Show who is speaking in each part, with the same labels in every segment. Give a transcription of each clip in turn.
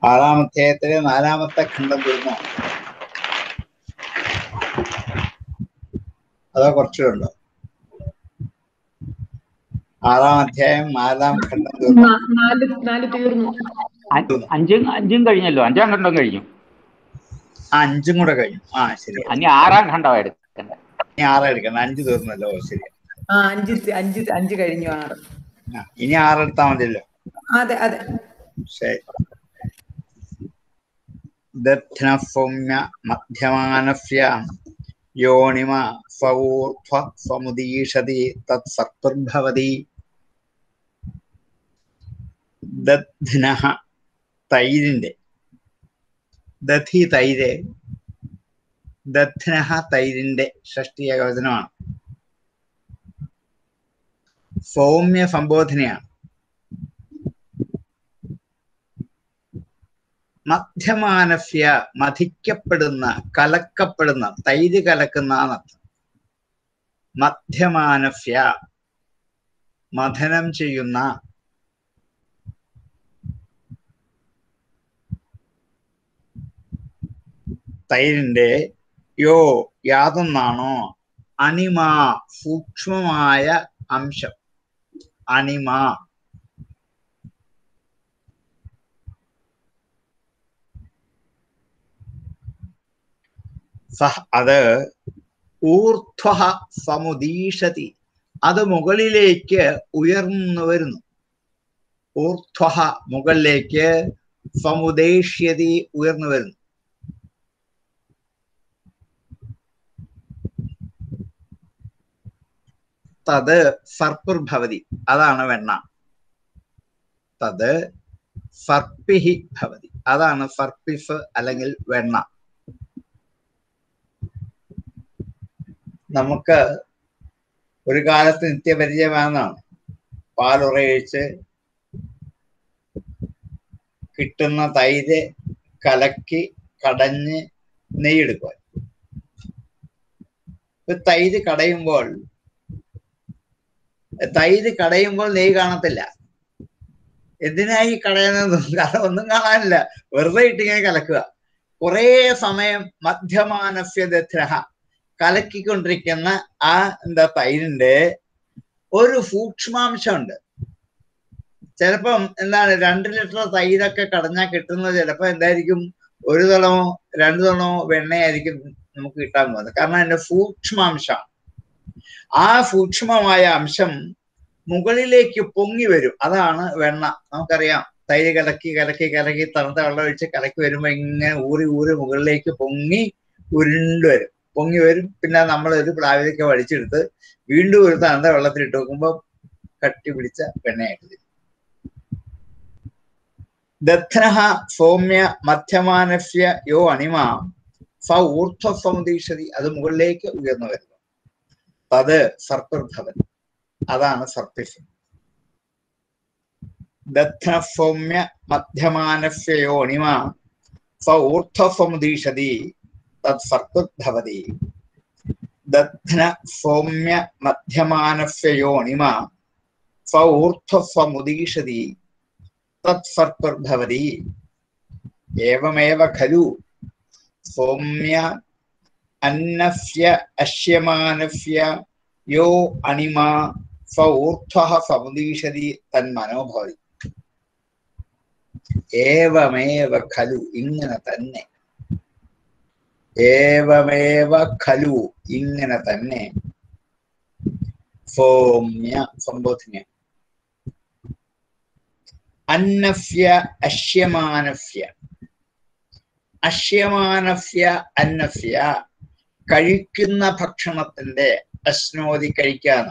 Speaker 1: ആറാം അധ്യായത്തിലെ നാലാമത്തെ ഖണ്ഡം തീർന്നോ അതോ കുറച്ചുണ്ടോ ആറാം അധ്യായം നാലാം ഖണ്ഡം തീർന്നു
Speaker 2: നാ- നാല് നാല് തീർന്നു
Speaker 3: അ- അഞ്ചും അഞ്ചും കഴിഞ്ഞല്ലോ അഞ്ചാം ഖണ്ഡം കഴിഞ്ഞു
Speaker 1: ആ അഞ്ചും കൂടെ കഴിഞ്ഞു ആ ശരി
Speaker 3: ഇനി ആറാം ഖണ്ഡമാണ് എടുക്കണ്ടേ
Speaker 1: ഇനി ആറ് എടുക്കണം അഞ്ച് തീർന്നല്ലോ ഓ, ശരി
Speaker 2: ആ അഞ്ച് തി- അഞ്ച് അഞ്ച് കഴിഞ്ഞു ആറ്
Speaker 1: ആ, ഇനി ആറ് എടുത്താൽ മതിയല്ലോ
Speaker 2: അതെ അതെ
Speaker 1: ശരി ദധ്നസൗമ്യ മധ്യമാനസ്യ യോണിമ സൗർധ്വ സമുദീഷതി തത് സത്പുർഭവതി ദധ്ന തൈരിന്റെ ദധി തൈര് ദധ്ന തൈരിന്റെ ഷഷ്ടി ഏകവചനമാണ് സൗമ്യ സംബോധനയാണ് മധ്യമാനസ്യ മഥിക്കപ്പെടുന്ന കലക്കപ്പെടുന്ന തൈര് കലക്കുന്ന എന്നർത്ഥം മധ്യമാനസ്യ മഥനം ചെയ്യുന്ന തൈരിന്റെ യോ യാതൊന്നാണോ അണിമ സൂക്ഷ്മമായ അംശം അണിമ സഹ അത് ഊർധ്വ സമുദീഷതി അത് മുകളിലേക്ക് ഉയർന്നു വരുന്നു ഊർധ്വ മുകളിലേക്ക് സമുദേഷ്യതി ഉയർന്നു വരുന്നു തത് സർപ്പുർഭവതി അതാണ് വെണ്ണ തത് സർപ്പിഹി ഭവതി അതാണ് സർപ്പിഫ് അല്ലെങ്കിൽ വെണ്ണ നമുക്ക് ഒരു കാലത്ത് നിത്യപരിചയമാണെന്നാണ് പാലുറയിച്ച് കിട്ടുന്ന തൈര് കലക്കി കടഞ്ഞ് നെയ്യെടുക്കുക ഇപ്പൊ തൈര് കടയുമ്പോൾ തൈര് കടയുമ്പോൾ നെയ്യ് കാണത്തില്ല എന്തിനായി കടയുന്നത് കാരണം ഒന്നും കാണാനില്ല വെറുതെ ഇട്ടിങ്ങനെ കലക്കുക കുറേ സമയം മധ്യമാനസ്യ ദധ്രഹ കലക്കിക്കൊണ്ടിരിക്കുന്ന ആ എന്താ തൈരിന്റെ ഒരു സൂക്ഷ്മാംശമുണ്ട് ചിലപ്പം എന്താണ് രണ്ട് ലിറ്റർ തൈരൊക്കെ കടഞ്ഞാൽ കിട്ടുന്നത് ചിലപ്പോൾ എന്തായിരിക്കും ഒരു തളമോ രണ്ടു തളമോ വെണ്ണയായിരിക്കും നമുക്ക് കിട്ടാൻ പോകുന്നത് കാരണം അതിന്റെ സൂക്ഷ്മാംശമാണ് ആ സൂക്ഷ്മമായ അംശം മുകളിലേക്ക് പൊങ്ങി വരും അതാണ് വെണ്ണ നമുക്കറിയാം തൈര് കലക്കി കലക്കി കലക്കി തണുത്ത വെള്ളം ഒഴിച്ച് കലക്കി വരുമ്പോ ഇങ്ങനെ ഊറി ഊറി മുകളിലേക്ക് പൊങ്ങി ഉരുണ്ട് വരും പൊങ്ങി വരും പിന്നെ നമ്മൾ ഒരു പ്ലാവിലേക്ക് വടിച്ചെടുത്ത് വീണ്ടും ഒരു തണുത്ത വെള്ളത്തിലിട്ട് വെക്കുമ്പോൾ കട്ടി പിടിച്ച വെണ്ണയായിട്ട് തരും ദധ്നഃ സൗമ്യ മധ്യമാനസ്യ യോ അണിമ സ ഊർധ്വ സമുദീഷതി അത് മുകളിലേക്ക് ഉയർന്നു വരുന്നു തത് സർപ്പിർഭവൻ അതാണ് സർപ്പിഫ് ദധ്ന സൗമ്യ മധ്യമാനസ്യ യോ അണിമ സ ഊർധ്വ സമുദീഷതി തത് സർപ്പിർഭവതി ദധ്ന സൗമ്യ മധ്യമാനസ്യ യോ അണിമ സ ഊർധ്വ സമുദീഷതി തത് സർപ്പിർഭവതി ഏവമേവ ഖലു സൗമ്യ അന്നസ്യ അശ്യമാനസ്യ യോ അണിമ സ ഊർധ്വ സമുദീഷതി തന്മനോഭവതി ഏവമേവ ഖലു ഇങ്ങനെ തന്നെ ഏവമേവ ഖലു ഇങ്ങനെ തന്നെ സൗമ്യ സംബോധന അന്നസ്യ അശ്യമാനസ്യ അശ്യമാനസ്യ അന്നസ്യ കഴിക്കുന്ന ഭക്ഷണത്തിന്റെ അശ്നോതി കഴിക്കാന്ന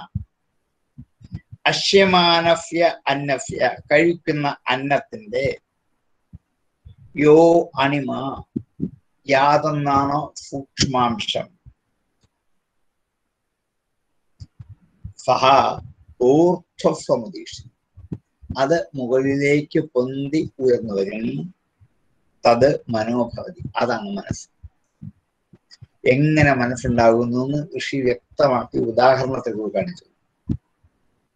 Speaker 1: അശ്യമാനസ്യ അന്നസ്യ കഴിക്കുന്ന അന്നത്തിന്റെ യോ അണിമ യാതൊന്നാണോ സൂക്ഷ്മാംശം സഹ ഊർധ്വസമുദീഷ അത് മുകളിലേക്ക് പൊന്തി ഉയർന്നു വരും തത് മനോഭവതി അതാണ് മനസ്സ് എങ്ങനെ മനസ്സുണ്ടാകുന്നു എന്ന് ഋഷി വ്യക്തമാക്കി ഉദാഹരണത്തിൽ കാണിച്ചു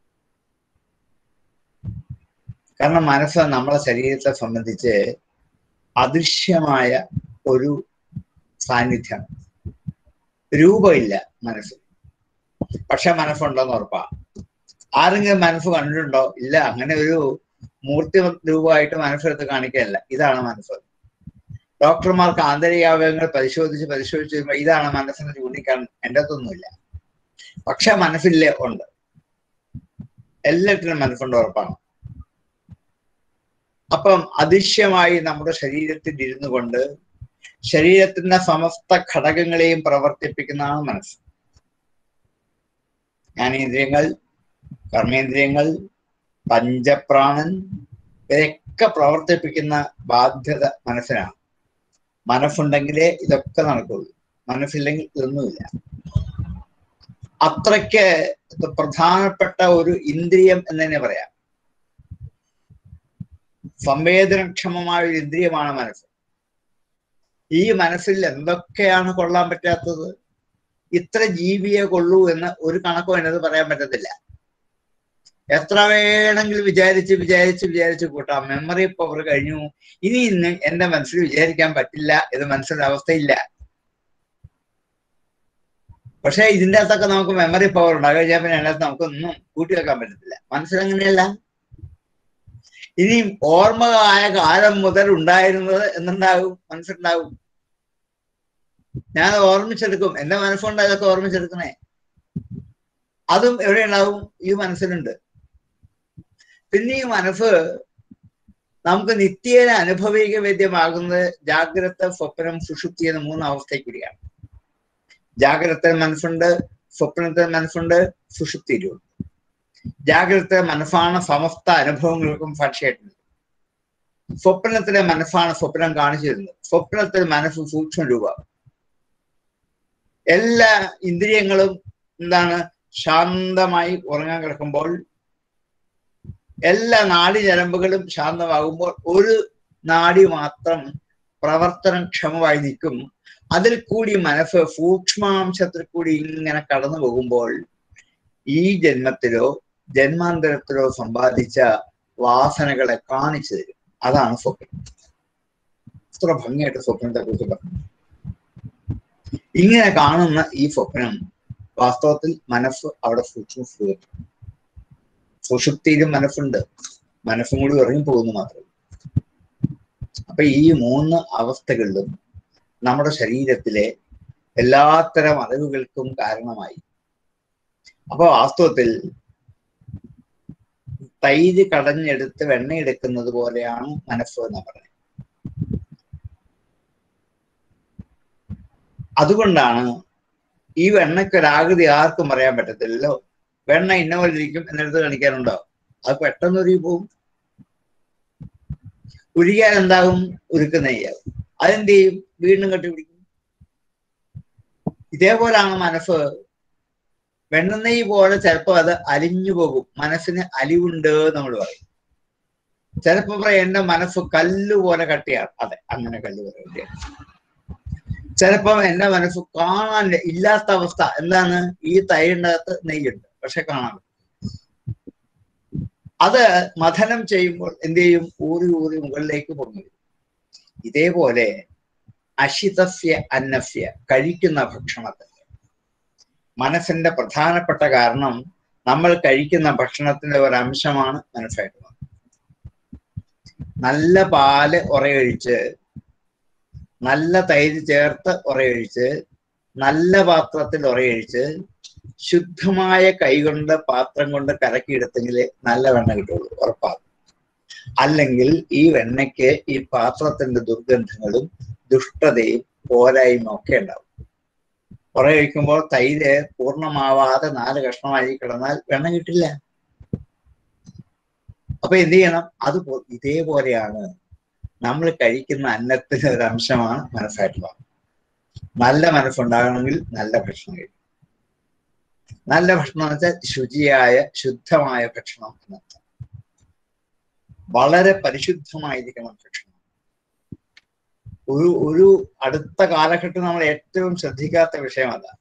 Speaker 1: കാരണം മനസ്സ് നമ്മളെ ശരീരത്തെ സംബന്ധിച്ച് അദൃശ്യമായ ഒരു സാന്നിധ്യം രൂപമില്ല മനസ്സിൽ പക്ഷെ മനസ്സുണ്ടെന്ന് ഉറപ്പാ ആരെങ്കിലും മനസ്സ് കണ്ടിട്ടുണ്ടോ ഇല്ല അങ്ങനെ ഒരു മൂർത്തി രൂപമായിട്ട് മനസ്സെടുത്ത് കാണിക്കുകയല്ല ഇതാണ് മനസ്സ് ഡോക്ടർമാർക്ക് ആന്തരികാവയവങ്ങൾ പരിശോധിച്ച് പരിശോധിച്ച് വരുമ്പോൾ ഇതാണ് മനസ്സിന് ചൂണ്ടിക്കാൻ എൻ്റെ അടുത്തൊന്നുമില്ല പക്ഷെ മനസ്സില്ലേ ഉണ്ട് എല്ലാറ്റിനും മനസ്സുണ്ട് ഉറപ്പാണ് അപ്പം അദൃശ്യമായി നമ്മുടെ ശരീരത്തിൽ ഇരുന്നു കൊണ്ട് ശരീരത്തിന്റെ സമസ്ത ഘടകങ്ങളെയും പ്രവർത്തിപ്പിക്കുന്നതാണ് മനസ്സ് ജ്ഞാനേന്ദ്രിയങ്ങൾ കർമ്മേന്ദ്രിയങ്ങൾ പഞ്ചപ്രാണൻ ഇവയൊക്കെ പ്രവർത്തിപ്പിക്കുന്ന ബാധ്യത മനസ്സിനാണ് മനസ്സുണ്ടെങ്കിലേ ഇതൊക്കെ നടക്കുള്ളൂ മനസ്സില്ലെങ്കിൽ ഇതൊന്നുമില്ല അത്രയ്ക്ക് പ്രധാനപ്പെട്ട ഒരു ഇന്ദ്രിയം എന്ന് തന്നെ പറയാം സംവേദനക്ഷമമായ ഒരു ഇന്ദ്രിയമാണ് മനസ്സ് ഈ മനസ്സിൽ എന്തൊക്കെയാണ് കൊള്ളാൻ പറ്റാത്തത് ഇത്ര ജീവിയെ കൊള്ളൂ എന്ന് ഒരു കണക്കോ എന്നത് പറയാൻ പറ്റത്തില്ല എത്ര വേണമെങ്കിലും വിചാരിച്ച് വിചാരിച്ച് വിചാരിച്ച് കൂട്ടാം മെമ്മറി പവർ കഴിഞ്ഞു ഇനി ഇന്ന് എന്റെ മനസ്സിൽ വിചാരിക്കാൻ പറ്റില്ല ഇത് മനസ്സിന്റെ അവസ്ഥയില്ല പക്ഷെ ഇതിന്റെ അകത്തൊക്കെ നമുക്ക് മെമ്മറി പവർ ഉണ്ടാകും കഴിഞ്ഞാൽ പിന്നെ അതിനകത്ത് നമുക്കൊന്നും കൂട്ടി വെക്കാൻ പറ്റത്തില്ല മനസ്സിലങ്ങനെയല്ല ഇനിയും ഓർമ്മയായ കാലം മുതൽ ഉണ്ടായിരുന്നത് എന്നുണ്ടാകും മനസ്സുണ്ടാകും ഞാൻ ഓർമ്മിച്ചെടുക്കും എന്റെ മനസ്സുകൊണ്ട് അതൊക്കെ ഓർമ്മിച്ചെടുക്കണേ അതും എവിടെ ഉണ്ടാവും ഈ മനസ്സിലുണ്ട് പിന്നെ ഈ മനസ്സ് നമുക്ക് നിത്യേന അനുഭവിക വേദ്യമാകുന്നത് ജാഗ്രത സ്വപ്നം സുഷുപ്തി എന്ന മൂന്ന് അവസ്ഥയ്ക്ക് കൂടിയാണ് ജാഗ്രത മനസ്സുണ്ട് സ്വപ്നത്തിൽ മനസ്സുണ്ട് സുഷുപ്തിയിലുണ്ട് ജാഗ്രത മനസ്സാണ് സമസ്ത അനുഭവങ്ങൾക്കും സാക്ഷിയായിട്ടുണ്ട് സ്വപ്നത്തിലെ മനസ്സാണ് സ്വപ്നം കാണിച്ചു തരുന്നത് സ്വപ്നത്തിൽ മനസ്സ് സൂക്ഷ്മ രൂപം എല്ലാ ഇന്ദ്രിയങ്ങളും എന്താണ് ശാന്തമായി ഉറങ്ങാൻ കിടക്കുമ്പോൾ എല്ലാ നാഡി ഞരമ്പുകളും ശാന്തമാകുമ്പോൾ ഒരു നാഡി മാത്രം പ്രവർത്തനക്ഷമമായി നിൽക്കും അതിൽ കൂടി മനസ്സ് സൂക്ഷ്മാംശത്തിൽ കൂടി ഇങ്ങനെ കടന്നു പോകുമ്പോൾ ഈ ജന്മത്തിലോ ജന്മാന്തരത്തിലോ സമ്പാദിച്ച വാസനകളെ കാണിച്ചു തരും അതാണ് സ്വപ്നം ഇത്ര ഭംഗിയായിട്ട് സ്വപ്നത്തെ കുറിച്ച് പറഞ്ഞു ഇങ്ങനെ കാണുന്ന ഈ സ്വപ്നം വാസ്തവത്തിൽ മനസ്സ് അവിടെ സൂക്ഷ്മ സുഷുപ്തിയിലും മനസ്സുണ്ട് മനസ്സും കൂടി ഇറങ്ങിപ്പോകുന്നു മാത്രം അപ്പൊ ഈ മൂന്ന് അവസ്ഥകളിലും നമ്മുടെ ശരീരത്തിലെ എല്ലാത്തരം അറിവുകൾക്കും കാരണമായി അപ്പൊ വാസ്തവത്തിൽ തൈര് കടഞ്ഞെടുത്ത് വെണ്ണയെടുക്കുന്നത് പോലെയാണ് മനസ്സ് എന്ന് പറയുന്നത് അതുകൊണ്ടാണ് ഈ വെണ്ണയ്ക്ക് ഒരാകൃതി ആർക്കും പറയാൻ പറ്റത്തില്ലല്ലോ വെണ്ണ ഇന്ന പോലെ ഇരിക്കും എന്നെടുത്ത് കാണിക്കാനുണ്ടോ അത് പെട്ടെന്ന് ഉരുകി പോവും ഉരുകിയാൽ എന്താകും ഉരുക്ക് നെയ്യാവും അതെന്ത് ചെയ്യും വീണ്ടും കെട്ടിപ്പിടിക്കും ഇതേപോലാണ് മനസ്സ് വെണ്ണനെയ്യ് പോലെ ചിലപ്പോൾ അത് അലിഞ്ഞു പോകും മനസ്സിന് അലിവുണ്ട് നമ്മൾ പറയും ചിലപ്പോ പറയും എന്റെ മനസ്സ് കല്ല് പോലെ കട്ടിയാണ് അതെ അങ്ങനെ കല്ല് പോലെ കട്ടിയാണ് ചിലപ്പോ എന്റെ മനസ്സ് കാണാൻ ഇല്ലാത്ത അവസ്ഥ എന്താണ് ഈ തൈരിൻ്റെ അകത്ത് നെയ്യുണ്ട് പക്ഷെ കാണാൻ അത് മഥനം ചെയ്യുമ്പോൾ എന്ത് ചെയ്യും ഊറി ഊറി മുകളിലേക്ക് പൊങ്ങി വരും ഇതേപോലെ അശിതസ്യ അന്നസ്യ കഴിക്കുന്ന ഭക്ഷണത്തിന്റെ മനസ്സിന്റെ പ്രധാനപ്പെട്ട കാരണം നമ്മൾ കഴിക്കുന്ന ഭക്ഷണത്തിന്റെ ഒരു അംശമാണ് മനസ്സായിട്ടുള്ളത് നല്ല പാല് ഉറയൊഴിച്ച് നല്ല തൈര് ചേർത്ത് ഉറയൊഴിച്ച് നല്ല പാത്രത്തിൽ ഉറയൊഴിച്ച് ശുദ്ധമായ കൈകൊണ്ട് പാത്രം കൊണ്ട് കലക്കിയെടുത്തെങ്കിൽ നല്ല വെണ്ണ കിട്ടുള്ളൂ ഉറപ്പാണ് അല്ലെങ്കിൽ ഈ വെണ്ണയ്ക്ക് ഈ പാത്രത്തിന്റെ ദുർഗന്ധങ്ങളും ദുഷ്ടതയും പോരായ്മ ഒക്കെ ഉണ്ടാവും ഉറയൊഴിക്കുമ്പോൾ തൈര് പൂർണ്ണമാവാതെ നാല് കഷ്ണമായി കിടന്നാൽ വെണ്ണ കിട്ടില്ല അപ്പൊ എന്ത് ചെയ്യണം അത് ഇതേപോലെയാണ് നമ്മൾ കഴിക്കുന്ന അന്നത്തിന് ഒരു അംശമാണ് മനസ്സായിട്ടുള്ളത് നല്ല മനസ്സുണ്ടാകണമെങ്കിൽ നല്ല ഭക്ഷണം കഴിക്കും നല്ല ഭക്ഷണം എന്ന് വെച്ചാൽ ശുചിയായ ശുദ്ധമായ ഭക്ഷണം എന്നർത്ഥം വളരെ പരിശുദ്ധമായിരിക്കണം ഭക്ഷണം ഒരു ഒരു അടുത്ത കാലഘട്ടം നമ്മൾ ഏറ്റവും ശ്രദ്ധിക്കാത്ത വിഷയം അതാണ്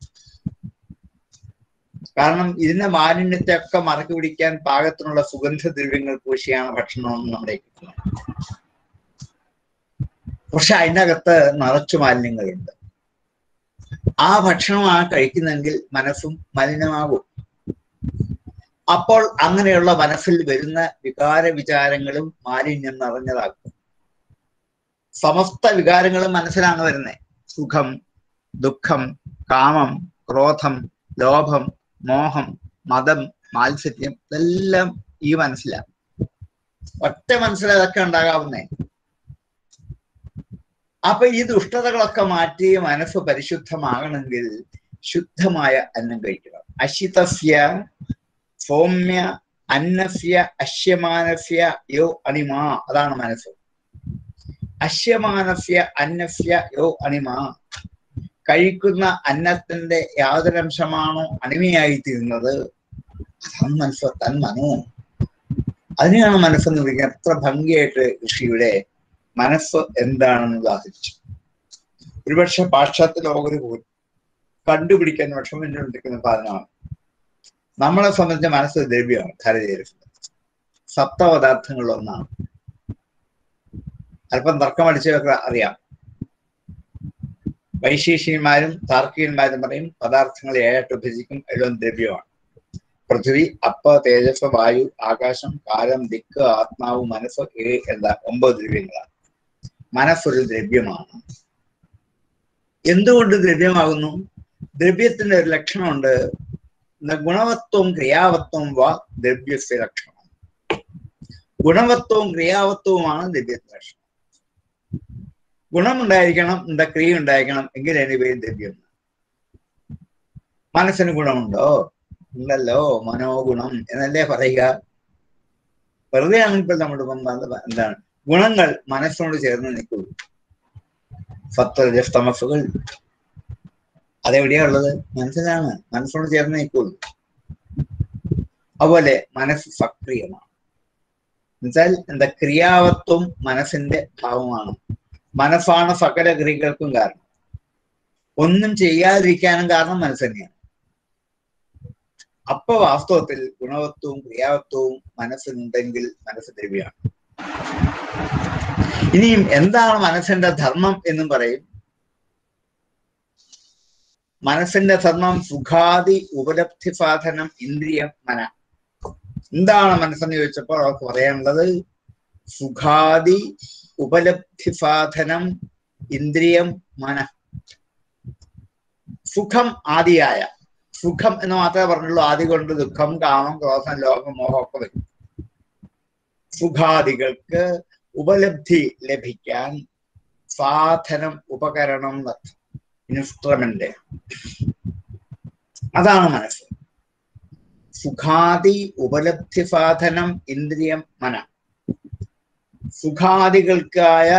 Speaker 1: കാരണം ഇതിന്റെ മാലിന്യത്തെ ഒക്കെ മറക്കി പിടിക്കാൻ പാകത്തിനുള്ള സുഗന്ധദ്രവ്യങ്ങൾ പൂശിയാണ് ഭക്ഷണം നമ്മുടെ കിട്ടുന്നത് പക്ഷെ അതിനകത്ത് നിറച്ചു മാലിന്യങ്ങളുണ്ട് ആ ഭക്ഷണമാണ് കഴിക്കുന്നെങ്കിൽ മനസ്സും മലിനമാകും അപ്പോൾ അങ്ങനെയുള്ള മനസ്സിൽ വരുന്ന വികാര വിചാരങ്ങളും മാലിന്യം നിറഞ്ഞതാക്കും സമസ്ത വികാരങ്ങളും മനസ്സിലാണ് വരുന്നത് സുഖം ദുഃഖം കാമം ക്രോധം ലോഭം മോഹം മതം മാത്സര്യം ഇതെല്ലാം ഈ മനസ്സിലാണ് ഒറ്റ മനസ്സിൽ അതൊക്കെ ഉണ്ടാകാവുന്നേ അപ്പൊ ഈ ദുഷ്ടതകളൊക്കെ മാറ്റി മനസ്സ് പരിശുദ്ധമാകണമെങ്കിൽ ശുദ്ധമായ അന്നം കഴിക്കണം അശിതസ്യ സൗമ്യ അന്നസ്യ അശ്യമാനസ്യ യോ അണിമ അതാണ് മനസ്സ് അശ്യമാനസ്യ അന്നസ്യ യോ അണിമ കഴിക്കുന്ന അന്നത്തിന്റെ യാതൊരംശമാണോ അണിമയായി തീരുന്നത് അതാണ് മനസ്സ് തൻ മനോ അതിനെയാണ് മനസ്സെന്ന് വിളിക്കുന്നത് എത്ര ഭംഗിയായിട്ട് ഋഷിയുടെ മനസ്സ് എന്താണെന്ന് ഉദാഹരിച്ചു ഒരുപക്ഷെ പാശ്ചാത്യ ലോകര് പോലും കണ്ടുപിടിക്കാൻ വിഷമിച്ചുകൊണ്ടിരിക്കുന്ന സാധനമാണ് നമ്മളെ സംബന്ധിച്ച മനസ്സ് ദ്രവ്യമാണ് ഖരജീരസം സപ്തപദാർത്ഥങ്ങളിൽ ഒന്നാണ് അല്പം തർക്കമടിച്ചവർക്ക് അറിയാം വൈശേഷികന്മാരും താർക്കികന്മാരും പറയും പദാർത്ഥങ്ങൾ ഏഴായിട്ട് വിഭജിക്കും എല്ലാം ദ്രവ്യമാണ് പൃഥ്വി അപ്പ തേജസ് വായു ആകാശം കാലം ദിക്ക് ആത്മാവ് മനസ്സ് ഏ എന്താ ഒമ്പത് ദ്രവ്യങ്ങളാണ് മനസ്സൊരു ദ്രവ്യമാണ് എന്തുകൊണ്ട് ദ്രവ്യമാകുന്നു ദ്രവ്യത്തിന്റെ ഒരു ലക്ഷണമുണ്ട് ഗുണവത്വവും ക്രിയാവത്വവും വാ ദ്രവ്യസ്യ ലക്ഷണം ഗുണവത്വവും ക്രിയാവത്വവുമാണ് ദ്രവ്യത്തിന്റെ ലക്ഷണം ഗുണമുണ്ടായിരിക്കണം എന്താ ക്രിയ ഉണ്ടായിരിക്കണം എങ്കിൽ അതിന് പേര് ദ്രവ്യം മനസ്സിന് ഗുണമുണ്ടോ ഇല്ലല്ലോ മനോഗുണം എന്നല്ലേ പറയുക വെറുതെ ആണെങ്കിൽ നമ്മൾ എന്താണ് ഗുണങ്ങൾ മനസ്സിനോട് ചേർന്ന് നിൽക്കുള്ളൂ സത്വരജസ്തമസുകൾ അതെവിടെയാ ഉള്ളത് മനസ്സിലാണ് മനസ്സിനോട് ചേർന്ന് നിൽക്കുള്ളൂ അതുപോലെ മനസ്സ് സക്രിയമാണ് എന്നുവെച്ചാൽ എന്താ ക്രിയാവത്വം മനസ്സിന്റെ ഭാവമാണ് മനസ്സാണ് സകല ക്രിയകൾക്കും കാരണം ഒന്നും ചെയ്യാതിരിക്കാനും കാരണം മനസ്സ് തന്നെയാണ് അപ്പൊ വാസ്തവത്തിൽ ഗുണവത്വവും ക്രിയാവത്വവും മനസ്സിനുണ്ടെങ്കിൽ മനസ്സ് ദ്രവ്യമാണ് ഇനിയും എന്താണ് മനസ്സിന്റെ ധർമ്മം എന്നും പറയും മനസ്സിന്റെ ധർമ്മം സുഖാദി ഉപലബ്ധി സാധനം ഇന്ദ്രിയം മന എന്താണ് മനസ്സെന്ന് ചോദിച്ചപ്പോൾ അവർക്ക് പറയാനുള്ളത് സുഖാദി ഉപലബ്ധി സാധനം ഇന്ദ്രിയം മന സുഖം ആദിയായ സുഖം എന്ന് മാത്രമേ പറഞ്ഞുള്ളൂ ആദി കൊണ്ട് ദുഃഖം കാമം ക്രോധം ലോകം മോഹം ഒക്കെ വരും സുഖാദികൾക്ക് ഉപലബ്ധി ലഭിക്കാൻ സാധനം ഉപകരണം ഇൻസ്ട്രുമെന്റ് അതാണ് മനസ്സ് സുഖാദി ഉപലബ്ധി സാധനം ഇന്ദ്രിയം മന സുഖാദികൾക്കായ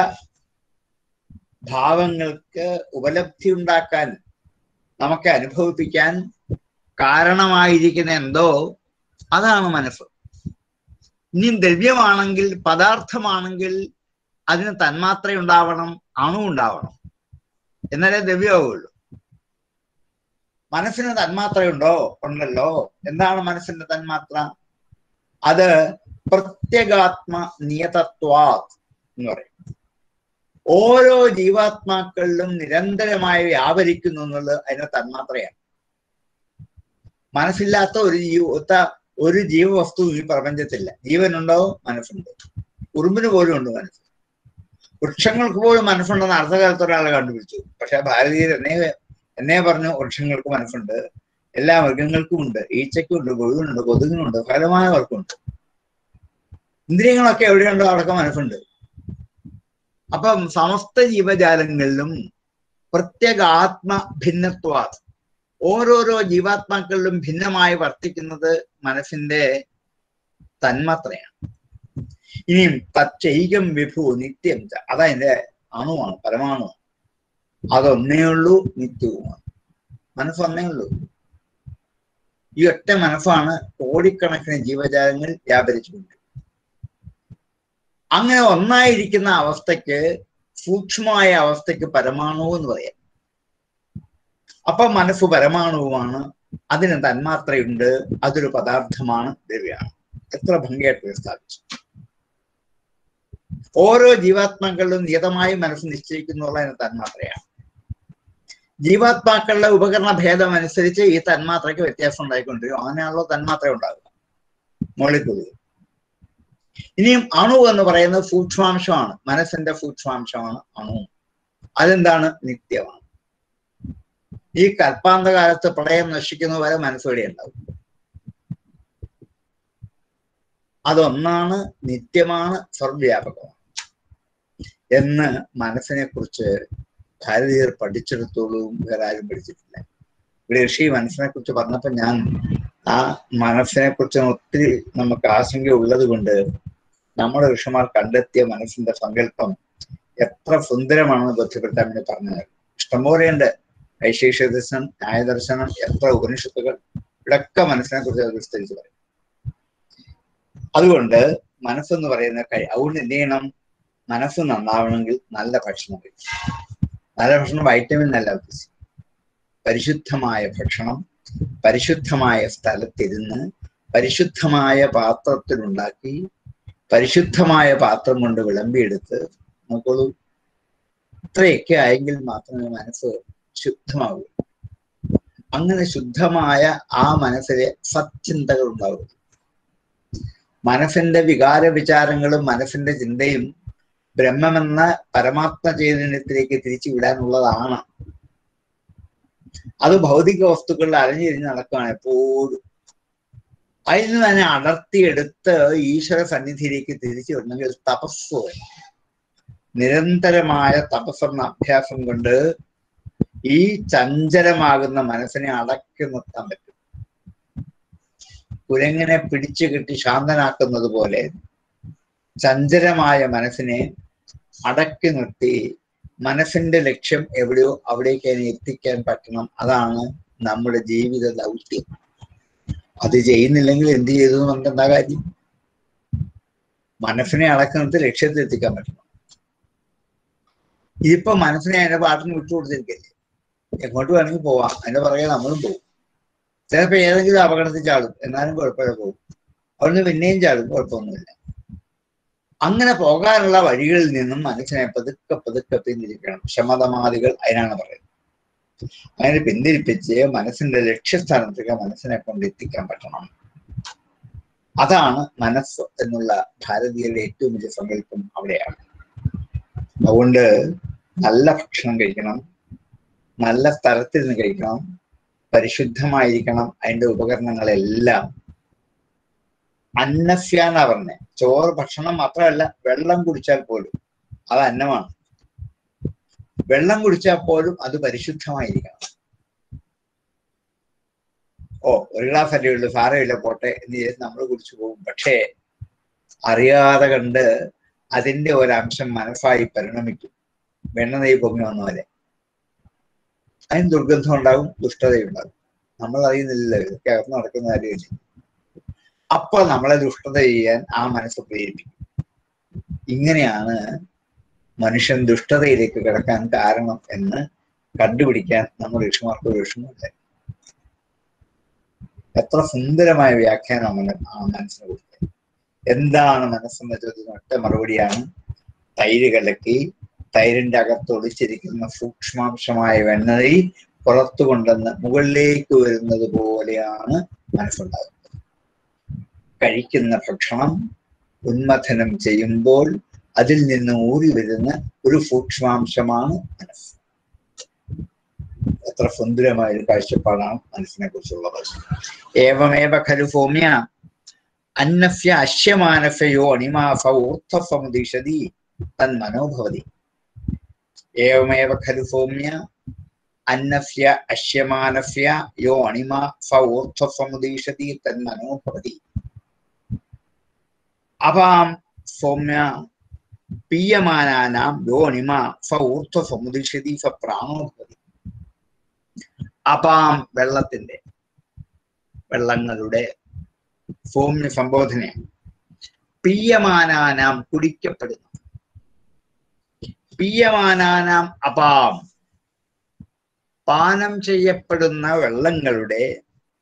Speaker 1: ഭാവങ്ങൾക്ക് ഉപലബ്ധി ഉണ്ടാക്കാൻ നമുക്ക് അനുഭവിപ്പിക്കാൻ കാരണമായിരിക്കുന്ന എന്തോ അതാണ് മനസ്സ് ഇനി ദ്രവ്യമാണെങ്കിൽ പദാർത്ഥമാണെങ്കിൽ അതിന് തന്മാത്ര ഉണ്ടാവണം അണു ഉണ്ടാവണം എന്നാലേ ദ്രവ്യമാവുള്ളൂ മനസ്സിന് തന്മാത്രയുണ്ടോ ഉണ്ടല്ലോ എന്താണ് മനസ്സിന്റെ തന്മാത്ര അത് പ്രത്യേകാത്മ നിയതത്വാ എന്ന് പറയും ഓരോ ജീവാത്മാക്കളിലും നിരന്തരമായി വ്യാപരിക്കുന്നു എന്നുള്ളത് അതിന്റെ തന്മാത്രയാണ് മനസ്സില്ലാത്ത ഒരു ജീവ ഒരു ജീവവസ്തു ഈ പ്രപഞ്ചത്തില്ല ജീവനുണ്ടോ മനസ്സുണ്ട് ഉറുമ്പിന് പോലും ഉണ്ട് മനസ്സ് വൃക്ഷങ്ങൾക്ക് പോലും മനസ്സുണ്ടെന്ന് അടുത്ത കാലത്ത് ഒരാളെ കണ്ടുപിടിച്ചു പക്ഷെ ഭാരതീയർ എന്നെ എന്നെ പറഞ്ഞു വൃക്ഷങ്ങൾക്ക് മനസ്സുണ്ട് എല്ലാ മൃഗങ്ങൾക്കും ഉണ്ട് ഈച്ചയ്ക്കും ഉണ്ട് കൊഴുവിനുണ്ട് കൊതുകിനുണ്ട് ഫലമായവർക്കുണ്ട് ഇന്ദ്രിയങ്ങളൊക്കെ എവിടെയുണ്ടോ അവിടെയൊക്കെ മനസ്സുണ്ട് അപ്പം സമസ്ത ജീവജാലങ്ങളിലും പ്രത്യേക ആത്മ ഭിന്നത്വ ഓരോരോ ജീവാത്മാക്കളിലും ഭിന്നമായി വർത്തിക്കുന്നത് മനസ്സിന്റെ തന്മാത്രയാണ് ഇനിയും തച്ചൈകം വിഭു നിത്യം അതതിന്റെ അണുവാണ് പരമാണു അതൊന്നേ ഉള്ളൂ നിത്യവുമാണ് മനസ്സൊന്നേ ഉള്ളൂ ഈ ഒറ്റ മനസ്സാണ് കോടിക്കണക്കിന് ജീവജാലങ്ങൾ വ്യാപരിച്ചുകൊണ്ട് അങ്ങനെ ഒന്നായിരിക്കുന്ന അവസ്ഥയ്ക്ക് സൂക്ഷ്മമായ അവസ്ഥയ്ക്ക് പരമാണു എന്ന് പറയാം അപ്പൊ മനസ്സ് പരമാണുവുമാണ് അതിന് തന്മാത്രയുണ്ട് അതൊരു പദാർത്ഥമാണ് ദ്രവ്യമാണ് എത്ര ഭംഗിയായിട്ട് പ്രസ്താവിച്ചു ഓരോ ജീവാത്മാക്കളിലും നിയതമായി മനസ്സ് നിശ്ചയിക്കുന്നുള്ളതിന് തന്മാത്രയാണ് ജീവാത്മാക്കളുടെ ഉപകരണ ഭേദം അനുസരിച്ച് ഈ തന്മാത്രയ്ക്ക് വ്യത്യാസം ഉണ്ടായിക്കൊണ്ടിരിക്കും അങ്ങനെയാണല്ലോ തന്മാത്ര ഉണ്ടാകുക മോളിക്കുകൾ ഇനിയും അണു എന്ന് പറയുന്നത് സൂക്ഷ്മാംശമാണ് മനസ്സിന്റെ സൂക്ഷ്മാംശമാണ് അണു അതെന്താണ് നിത്യമാണ് ഈ കൽപ്പാന്ത കാലത്ത് പ്രളയം നശിക്കുന്നത് വരെ മനസ്സുവഴി ഉണ്ടാവും അതൊന്നാണ് നിത്യമാണ് സർവ്യാപകമാണ് എന്ന് മനസ്സിനെ കുറിച്ച് ഭാരതീയർ പഠിച്ചെടുത്തോളൂ വേറെ ആരും പഠിച്ചിട്ടില്ല ഇവിടെ ഋഷി മനസ്സിനെ കുറിച്ച് പറഞ്ഞപ്പോൾ ഞാൻ ആ മനസ്സിനെ കുറിച്ച് ഒത്തിരി നമുക്ക് ആശങ്ക ഉള്ളത് കൊണ്ട് നമ്മുടെ ഋഷിമാർ കണ്ടെത്തിയ മനസ്സിന്റെ സങ്കല്പം എത്ര സുന്ദരമാണെന്ന് ബോധ്യപ്പെടുത്താൻ വേണ്ടി പറഞ്ഞത് ഇഷ്ടംപോലെയുണ്ട് വൈശേഷിക ദർശനം ന്യായദർശനം എത്ര ഉപനിഷത്തുകൾ ഇവിടൊക്കെ മനസ്സിനെ കുറിച്ച് അത് വിസ്തരിച്ച് പറയും അതുകൊണ്ട് മനസ്സെന്ന് പറയുന്ന കഴി അതുകൊണ്ട് എന്ത് ചെയ്യണം മനസ്സ് നന്നാവണമെങ്കിൽ നല്ല ഭക്ഷണം കഴിക്കും നല്ല ഭക്ഷണം വൈറ്റമിൻ നല്ല ഉദ്ദേശിക്കും പരിശുദ്ധമായ ഭക്ഷണം പരിശുദ്ധമായ സ്ഥലത്തിരുന്ന് പരിശുദ്ധമായ പാത്രത്തിലുണ്ടാക്കി പരിശുദ്ധമായ പാത്രം കൊണ്ട് വിളമ്പിയെടുത്ത് നോക്കോളൂ ഇത്രയൊക്കെ ആയെങ്കിൽ മാത്രമേ മനസ്സ് ശുദ്ധമാകൂ അങ്ങനെ ശുദ്ധമായ ആ മനസ്സിലെ സച്ചിന്തകൾ ഉണ്ടാവും മനസ്സിന്റെ വികാര വിചാരങ്ങളും മനസ്സിന്റെ ചിന്തയും ബ്രഹ്മമെന്ന പരമാത്മ ചൈതന്യത്തിലേക്ക് തിരിച്ചു വിടാനുള്ളതാണ് അത് ഭൗതിക വസ്തുക്കളിൽ അലഞ്ഞിരിഞ്ഞ് നടക്കുകയാണ് എപ്പോഴും അതിൽ നിന്ന് തന്നെ അടർത്തിയെടുത്ത് ഈശ്വര സന്നിധിയിലേക്ക് തിരിച്ചു വിടണമെങ്കിൽ തപസ് വേണം നിരന്തരമായ തപസ്സെന്ന അഭ്യാസം കൊണ്ട് ഈ ചഞ്ചലമാകുന്ന മനസ്സിനെ അടക്കി നിർത്താൻ പറ്റും കുരങ്ങിനെ പിടിച്ചു കെട്ടി ശാന്തനാക്കുന്നത് പോലെ ചഞ്ചലമായ മനസ്സിനെ അടക്കി നിർത്തി മനസ്സിന്റെ ലക്ഷ്യം എവിടെയോ അവിടേക്ക് അതിനെ എത്തിക്കാൻ പറ്റണം അതാണ് നമ്മുടെ ജീവിത ദൗത്യം അത് ചെയ്യുന്നില്ലെങ്കിൽ എന്ത് ചെയ്തു എന്ന് പറഞ്ഞിട്ട് എന്താ കാര്യം മനസ്സിനെ അടക്കി നിർത്തി ലക്ഷ്യത്തിൽ എത്തിക്കാൻ പറ്റണം ഇതിപ്പോ മനസ്സിനെ അതിന്റെ പാട്ടിന് വിട്ടുകൊടുത്തിരിക്കല്ലേ എങ്ങോട്ട് വേണമെങ്കിൽ പോവാം അതിന്റെ പുറകെ നമ്മളും പോകും ചിലപ്പോ ഏതെങ്കിലും അപകടത്തിൽ ചാടും എന്നാലും കുഴപ്പമില്ല പോകും അവിടുന്ന് പിന്നെയും ചാടും കുഴപ്പമൊന്നുമില്ല അങ്ങനെ പോകാനുള്ള വഴികളിൽ നിന്നും മനസ്സിനെ പതുക്കെ പതുക്കെ പിന്തിരിക്കണം ശമതമാദികൾ അതിനാണ് പറയുന്നത് അങ്ങനെ പിന്തിരിപ്പിച്ച് മനസ്സിന്റെ ലക്ഷ്യസ്ഥാനത്തേക്ക് മനസ്സിനെ കൊണ്ട് എത്തിക്കാൻ പറ്റണം അതാണ് മനസ്സ് എന്നുള്ള ഭാരതീയരുടെ ഏറ്റവും വലിയ സങ്കല്പം അവിടെയാണ് അതുകൊണ്ട് നല്ല ഭക്ഷണം കഴിക്കണം നല്ല സ്ഥലത്തിൽ നിന്ന് കഴിക്കണം പരിശുദ്ധമായിരിക്കണം അതിന്റെ ഉപകരണങ്ങളെല്ലാം അന്നസ്യ എന്നാ പറഞ്ഞേ ചോറ് ഭക്ഷണം മാത്രമല്ല വെള്ളം കുടിച്ചാൽ പോലും അത് അന്നമാണ് വെള്ളം കുടിച്ചാൽ പോലും അത് പരിശുദ്ധമായിരിക്കണം ഓ ഒരു ഗ്ലാസ് അല്ലേ ഉള്ളൂ സാരമില്ല പോട്ടെ എന്ന് വിചാരിച്ച് നമ്മൾ കുടിച്ചു പോകും പക്ഷേ അറിയാതെ കണ്ട് അതിന്റെ ഒരംശം മനസ്സായി പരിണമിക്കും വെണ്ണ നെയ്യ് പൊങ്ങി വന്ന പോലെ അതിന് ദുർഗന്ധം ഉണ്ടാകും ദുഷ്ടതയുണ്ടാകും നമ്മൾ അറിയുന്നില്ലല്ലോ ഇതൊക്കെ അകത്ത് നടക്കുന്ന കാര്യമില്ല അപ്പൊ നമ്മളെ ദുഷ്ടത ചെയ്യാൻ ആ മനസ്സ് പ്രേരിപ്പിക്കും ഇങ്ങനെയാണ് മനുഷ്യൻ ദുഷ്ടതയിലേക്ക് കിടക്കാൻ കാരണം എന്ന് കണ്ടുപിടിക്കാൻ നമ്മൾ ഋഷിമാർക്ക് ഒരു വിഷമമില്ല എത്ര സുന്ദരമായ വ്യാഖ്യാനമാണ് ആ മനസ്സിനെ കൊടുത്തത് എന്താണ് മനസ്സെന്ന ചോദ്യത്തിന് ഒറ്റ മറുപടിയാണ് തൈര് കലക്കി തൈരിന്റെ അകത്ത് ഒളിച്ചിരിക്കുന്ന സൂക്ഷ്മാംശമായ വെണ്ണതി പുറത്തു കൊണ്ടുവന്ന് മുകളിലേക്ക് വരുന്നത് പോലെയാണ് മനസ്സുണ്ടാകുന്നത് കഴിക്കുന്ന ഭക്ഷണം ഉന്മഥനം ചെയ്യുമ്പോൾ അതിൽ നിന്ന് ഊറി വരുന്ന ഒരു സൂക്ഷ്മാംശമാണ് മനസ്സ് എത്ര സുന്ദരമായ ഒരു കാഴ്ചപ്പാടാണ് മനസ്സിനെ കുറിച്ചുള്ളത് ഏവമേവ ഖലു സൗമ്യ അന്നസ്യ അശ്യമാനസയോ അണിമാസ ഊർദ്ധസമുദിശതി തന്മനോഭവതി ഏവമേവ ഖലു സൗമ്യ അന്നസ്യ അശ്യമാനസ്യ യോ അണിമ സ ഊർദ്ധസമുദീഷതി തന്മനോഭവതി അപാം സൗമ്യ പീയമാനാനാം യോ അണിമ സ ഊർദ്ധസമുദീഷതി സ പ്രാണോഭവതി അപാം വെള്ളത്തിന്റെ വെള്ളങ്ങളുടെ സൗമ്യ സംബോധനയാണ് പീയമാനാനാം കുടിക്കപ്പെടുന്നു പീയമാനാനാം അപാം പാനം ചെയ്യപ്പെടുന്ന വെള്ളങ്ങളുടെ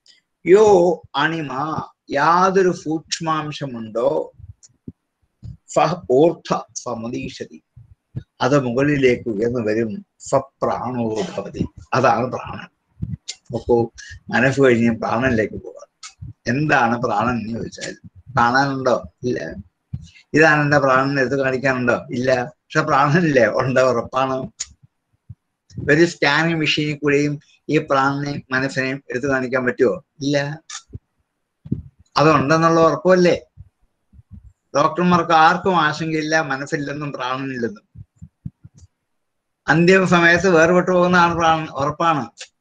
Speaker 1: യോ അണിമ യാതൊരു സൂക്ഷ്മാംശമുണ്ടോ ഫ ഊർധ സമുദീഷതി അത് മുകളിലേക്ക് ഉയർന്നു വരും സപ്രാണോ ഭവതി അതാണ് പ്രാണൻ നോക്കൂ മനസ്സ് കഴിഞ്ഞ് പ്രാണനിലേക്ക് പോകാം എന്താണ് പ്രാണൻ എന്ന് ചോദിച്ചാൽ കാണാനുണ്ടോ ഇല്ല ഇതാണ് എന്റെ പ്രാണൻ എടുത്ത് കാണിക്കാനുണ്ടോ ഇല്ല പക്ഷെ പ്രാണനില്ലേ ഉണ്ട് ഉറപ്പാണ് ഒരു സ്കാനിങ് മെഷീനിൽ കൂടെയും ഈ പ്രാണനെയും മനസ്സിനെയും എടുത്തു കാണിക്കാൻ പറ്റുമോ ഇല്ല അതുണ്ടെന്നുള്ള ഉറപ്പല്ലേ ഡോക്ടർമാർക്ക് ആർക്കും ആശങ്കയില്ല മനസ്സില്ലെന്നും പ്രാണനില്ലെന്നും അന്തിമ സമയത്ത് വേർപെട്ടു പോകുന്നതാണ് പ്രാണൻ ഉറപ്പാണ്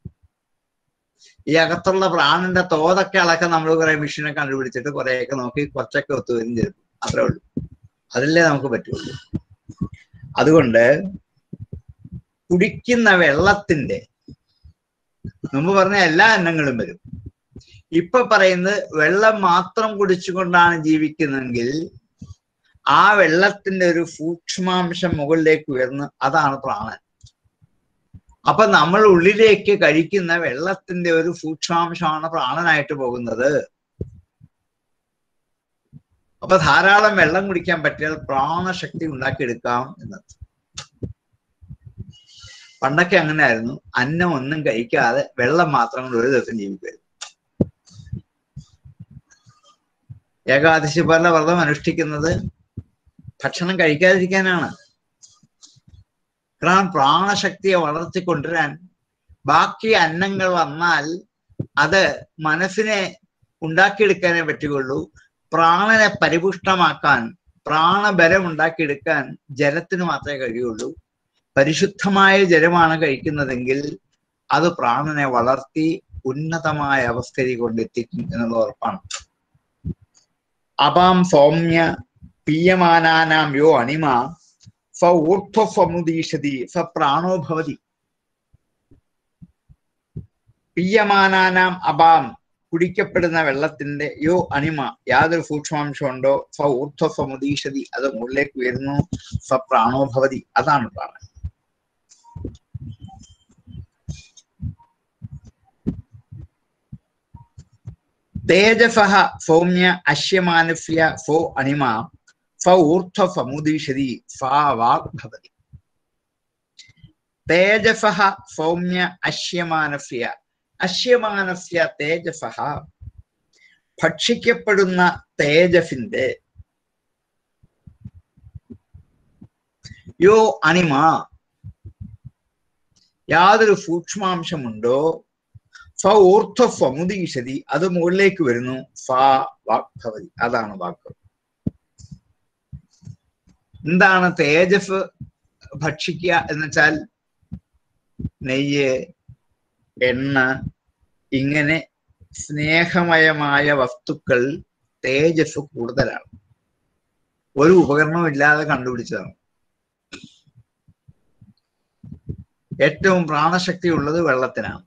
Speaker 1: ഈ അകത്തുള്ള പ്രാണന്റെ തോതൊക്കെ അളക്കാൻ നമ്മൾ കുറെ മെഷീനെ കണ്ടുപിടിച്ചിട്ട് കുറെയൊക്കെ നോക്കി കുറച്ചൊക്കെ ഒത്തുവരും ചിലപ്പോൾ അത്രേ ഉള്ളൂ അതല്ലേ നമുക്ക് പറ്റുള്ളൂ അതുകൊണ്ട് കുടിക്കുന്ന വെള്ളത്തിന്റെ മുമ്പ് പറഞ്ഞ എല്ലാ എണ്ണങ്ങളും വരും ഇപ്പൊ പറയുന്നത് വെള്ളം മാത്രം കുടിച്ചുകൊണ്ടാണ് ജീവിക്കുന്നതെങ്കിൽ ആ വെള്ളത്തിന്റെ ഒരു സൂക്ഷ്മാംശം മുകളിലേക്ക് ഉയർന്ന് അതാണ് പ്രാണൻ അപ്പൊ നമ്മൾ ഉള്ളിലേക്ക് കഴിക്കുന്ന വെള്ളത്തിന്റെ ഒരു സൂക്ഷ്മാംശമാണ് പ്രാണനായിട്ട് പോകുന്നത് അപ്പൊ ധാരാളം വെള്ളം കുടിക്കാൻ പറ്റിയാൽ പ്രാണശക്തി ഉണ്ടാക്കിയെടുക്കാം എന്നത് പണ്ടൊക്കെ അങ്ങനെയായിരുന്നു അന്നം ഒന്നും കഴിക്കാതെ വെള്ളം മാത്രം കൊണ്ട് ഒരു ദിവസം ജീവിക്കുമായിരുന്നു ഏകാദശി പോലെ വ്രതം അനുഷ്ഠിക്കുന്നത് ഭക്ഷണം കഴിക്കാതിരിക്കാനാണ് കാരണം പ്രാണശക്തിയെ വളർത്തിക്കൊണ്ടുവരാൻ ബാക്കി അന്നങ്ങൾ വന്നാൽ അത് മനസ്സിനെ ഉണ്ടാക്കിയെടുക്കാനേ പറ്റുകയുള്ളൂ പ്രാണനെ പരിപുഷ്ടമാക്കാൻ പ്രാണബലം ഉണ്ടാക്കിയെടുക്കാൻ ജലത്തിന് മാത്രമേ കഴിയുള്ളൂ പരിശുദ്ധമായ ജലമാണ് കഴിക്കുന്നതെങ്കിൽ അത് പ്രാണനെ വളർത്തി ഉന്നതമായ അവസ്ഥയിൽ കൊണ്ടെത്തിക്കും എന്നുള്ള ഉറപ്പാണ് അപാം സൗമ്യ പീയമാനാനാം യോ അണിമ സ ഊർധ്വമുദീഷതി സ പ്രാണോ ഭവതി പീയമാനാനാം അപാം കുടിക്കപ്പെടുന്ന വെള്ളത്തിന്റെ യോ അണിമ യാതൊരു സൂക്ഷ്മാംശം ഉണ്ടോ സ ഊർധ്വമുദീഷതി അത് മുകളിലേക്ക് ഉയരുന്നു സ പ്രാണോ ഭവതി അതാണ് പ്രാണൻ തേജസഃ സൗമ്യ അശ്യമാനസ്യ സോ അണിമ ഫ ഊർധ്വ സമുദീഷതി ഫാ വാക് ഭവതി തേജസഃ സൗമ്യ അശ്യമാനസ്യ അശ്യമാനസ്യ തേജസഃ ഭക്ഷിക്കപ്പെടുന്ന തേജസിന്റെ യോ അണിമ യാതൊരു സൂക്ഷ്മാംശമുണ്ടോ ഫ ഊർധ്വ സമുദീഷതി അത് മുകളിലേക്ക് വരുന്നു ഫ വാഗ്ഭവതി അതാണ് വാക്ക് എന്താണ് തേജസ് ഭക്ഷിക്കുക എന്ന് വെച്ചാൽ നെയ്യ് എണ്ണ ഇങ്ങനെ സ്നേഹമയമായ വസ്തുക്കൾ തേജസ് കൂടുതലാണ് ഒരു ഉപകരണവും ഇല്ലാതെ കണ്ടുപിടിച്ചതാണ് ഏറ്റവും പ്രാണശക്തി ഉള്ളത് വെള്ളത്തിനാണ്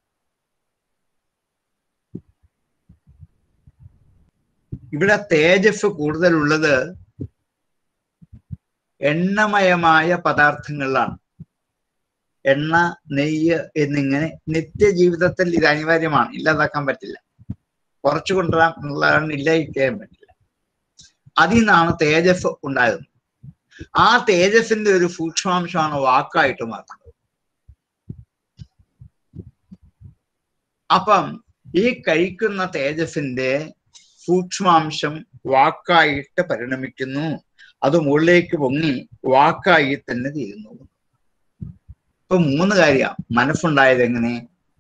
Speaker 1: ഇവിടെ തേജസ് കൂടുതലുള്ളത് എണ്ണമയമായ പദാർത്ഥങ്ങളിലാണ് എണ്ണ നെയ്യ് എന്നിങ്ങനെ നിത്യജീവിതത്തിൽ ഇത് അനിവാര്യമാണ് ഇല്ലാതാക്കാൻ പറ്റില്ല കുറച്ചു കൊണ്ടുവരാൻ എന്നുള്ളതാണ് ഇല്ലാതിരിക്കാൻ പറ്റില്ല അതിൽ നിന്നാണ് തേജസ് ഉണ്ടായത് ആ തേജസിന്റെ ഒരു സൂക്ഷ്മാംശമാണ് വാക്കായിട്ട് മാറുന്നത് അപ്പം ഈ കഴിക്കുന്ന തേജസിന്റെ സൂക്ഷ്മാംശം വാക്കായിട്ട് പരിണമിക്കുന്നു അത് മുകളിലേക്ക് പൊങ്ങി വാക്കായി തന്നെ തീരുന്നു ഇപ്പൊ മൂന്ന് കാര്യം മനസ്സുണ്ടായത് എങ്ങനെ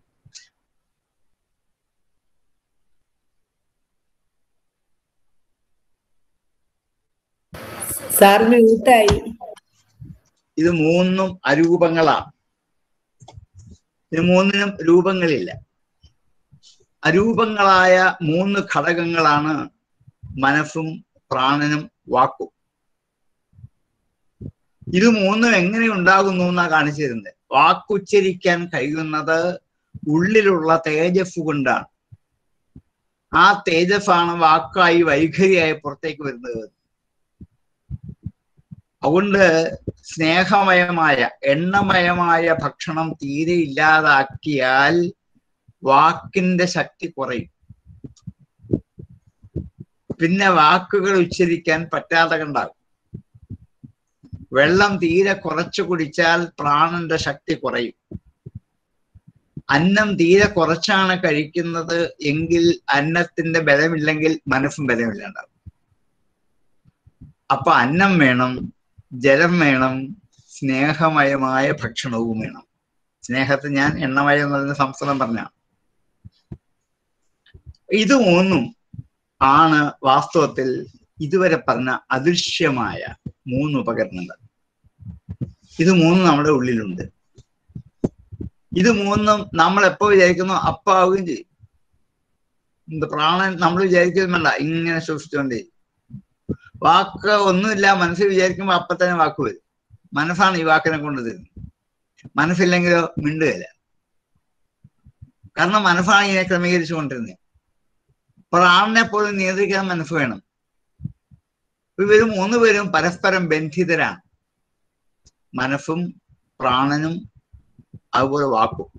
Speaker 2: സാർ മ്യൂട്ടായി
Speaker 1: ഇത് മൂന്നും അരൂപങ്ങളാണ് ഇത് മൂന്നിനും രൂപങ്ങളില്ല അരൂപങ്ങളായ മൂന്ന് ഘടകങ്ങളാണ് മനസ്സും പ്രാണനും വാക്കും ഇത് മൂന്നും എങ്ങനെ ഉണ്ടാകുന്നു എന്നാ കാണിച്ചു തരുന്നത് വാക്കുച്ചരിക്കാൻ കഴിയുന്നത് ഉള്ളിലുള്ള തേജസ് കൊണ്ടാണ് ആ തേജസ്സാണ് വാക്കായി വൈഖരിയായി പുറത്തേക്ക് വരുന്നത് അതുകൊണ്ട് സ്നേഹമയമായ എണ്ണമയമായ ഭക്ഷണം തീരെ ഇല്ലാതാക്കിയാൽ വാക്കിന്റെ ശക്തി കുറയും പിന്നെ വാക്കുകൾ ഉച്ചരിക്കാൻ പറ്റാതെ കണ്ടാകും വെള്ളം തീരെ കുറച്ച് കുടിച്ചാൽ പ്രാണന്റെ ശക്തി കുറയും അന്നം തീരെ കുറച്ചാണ് കഴിക്കുന്നത് എങ്കിൽ അന്നത്തിന്റെ ബലമില്ലെങ്കിൽ മനസ്സും ബലമില്ലാണ്ടാവും അപ്പൊ അന്നം വേണം ജലം വേണം സ്നേഹമയമായ ഭക്ഷണവും വേണം സ്നേഹത്തെ ഞാൻ എണ്ണമയം എന്ന് പറയുന്ന സംസ്കൃതം പറഞ്ഞ ഇത് മൂന്നും ആണ് വാസ്തവത്തിൽ ഇതുവരെ പറഞ്ഞ അദൃശ്യമായ മൂന്ന് ഉപകരണങ്ങൾ ഇത് മൂന്നും നമ്മുടെ ഉള്ളിലുണ്ട് ഇത് മൂന്നും നമ്മൾ എപ്പോ വിചാരിക്കുന്നു അപ്പ ആവുകയും ചെയ്യും ഇത് പ്രാണൻ നമ്മൾ വിചാരിക്കുന്നുണ്ട ഇങ്ങനെ ശ്വസിച്ചുകൊണ്ടേ വാക്ക് ഒന്നുമില്ല മനസ്സിൽ വിചാരിക്കുമ്പോ അപ്പൊ തന്നെ വാക്ക് വരും മനസ്സാണ് ഈ വാക്കിനെ കൊണ്ട് തരുന്നത് മനസ്സില്ലെങ്കിലോ മിണ്ടുകയില്ല കാരണം മനസ്സാണ് ഇതിനെ ക്രമീകരിച്ചു കൊണ്ടിരുന്നത് പ്രാണനെ പോലും നിയന്ത്രിക്കാൻ മനസ്സ് വേണം ഇവര് മൂന്നുപേരും പരസ്പരം ബന്ധിതരാണ് മനസ്സും പ്രാണനും അതുപോലെ വാക്കും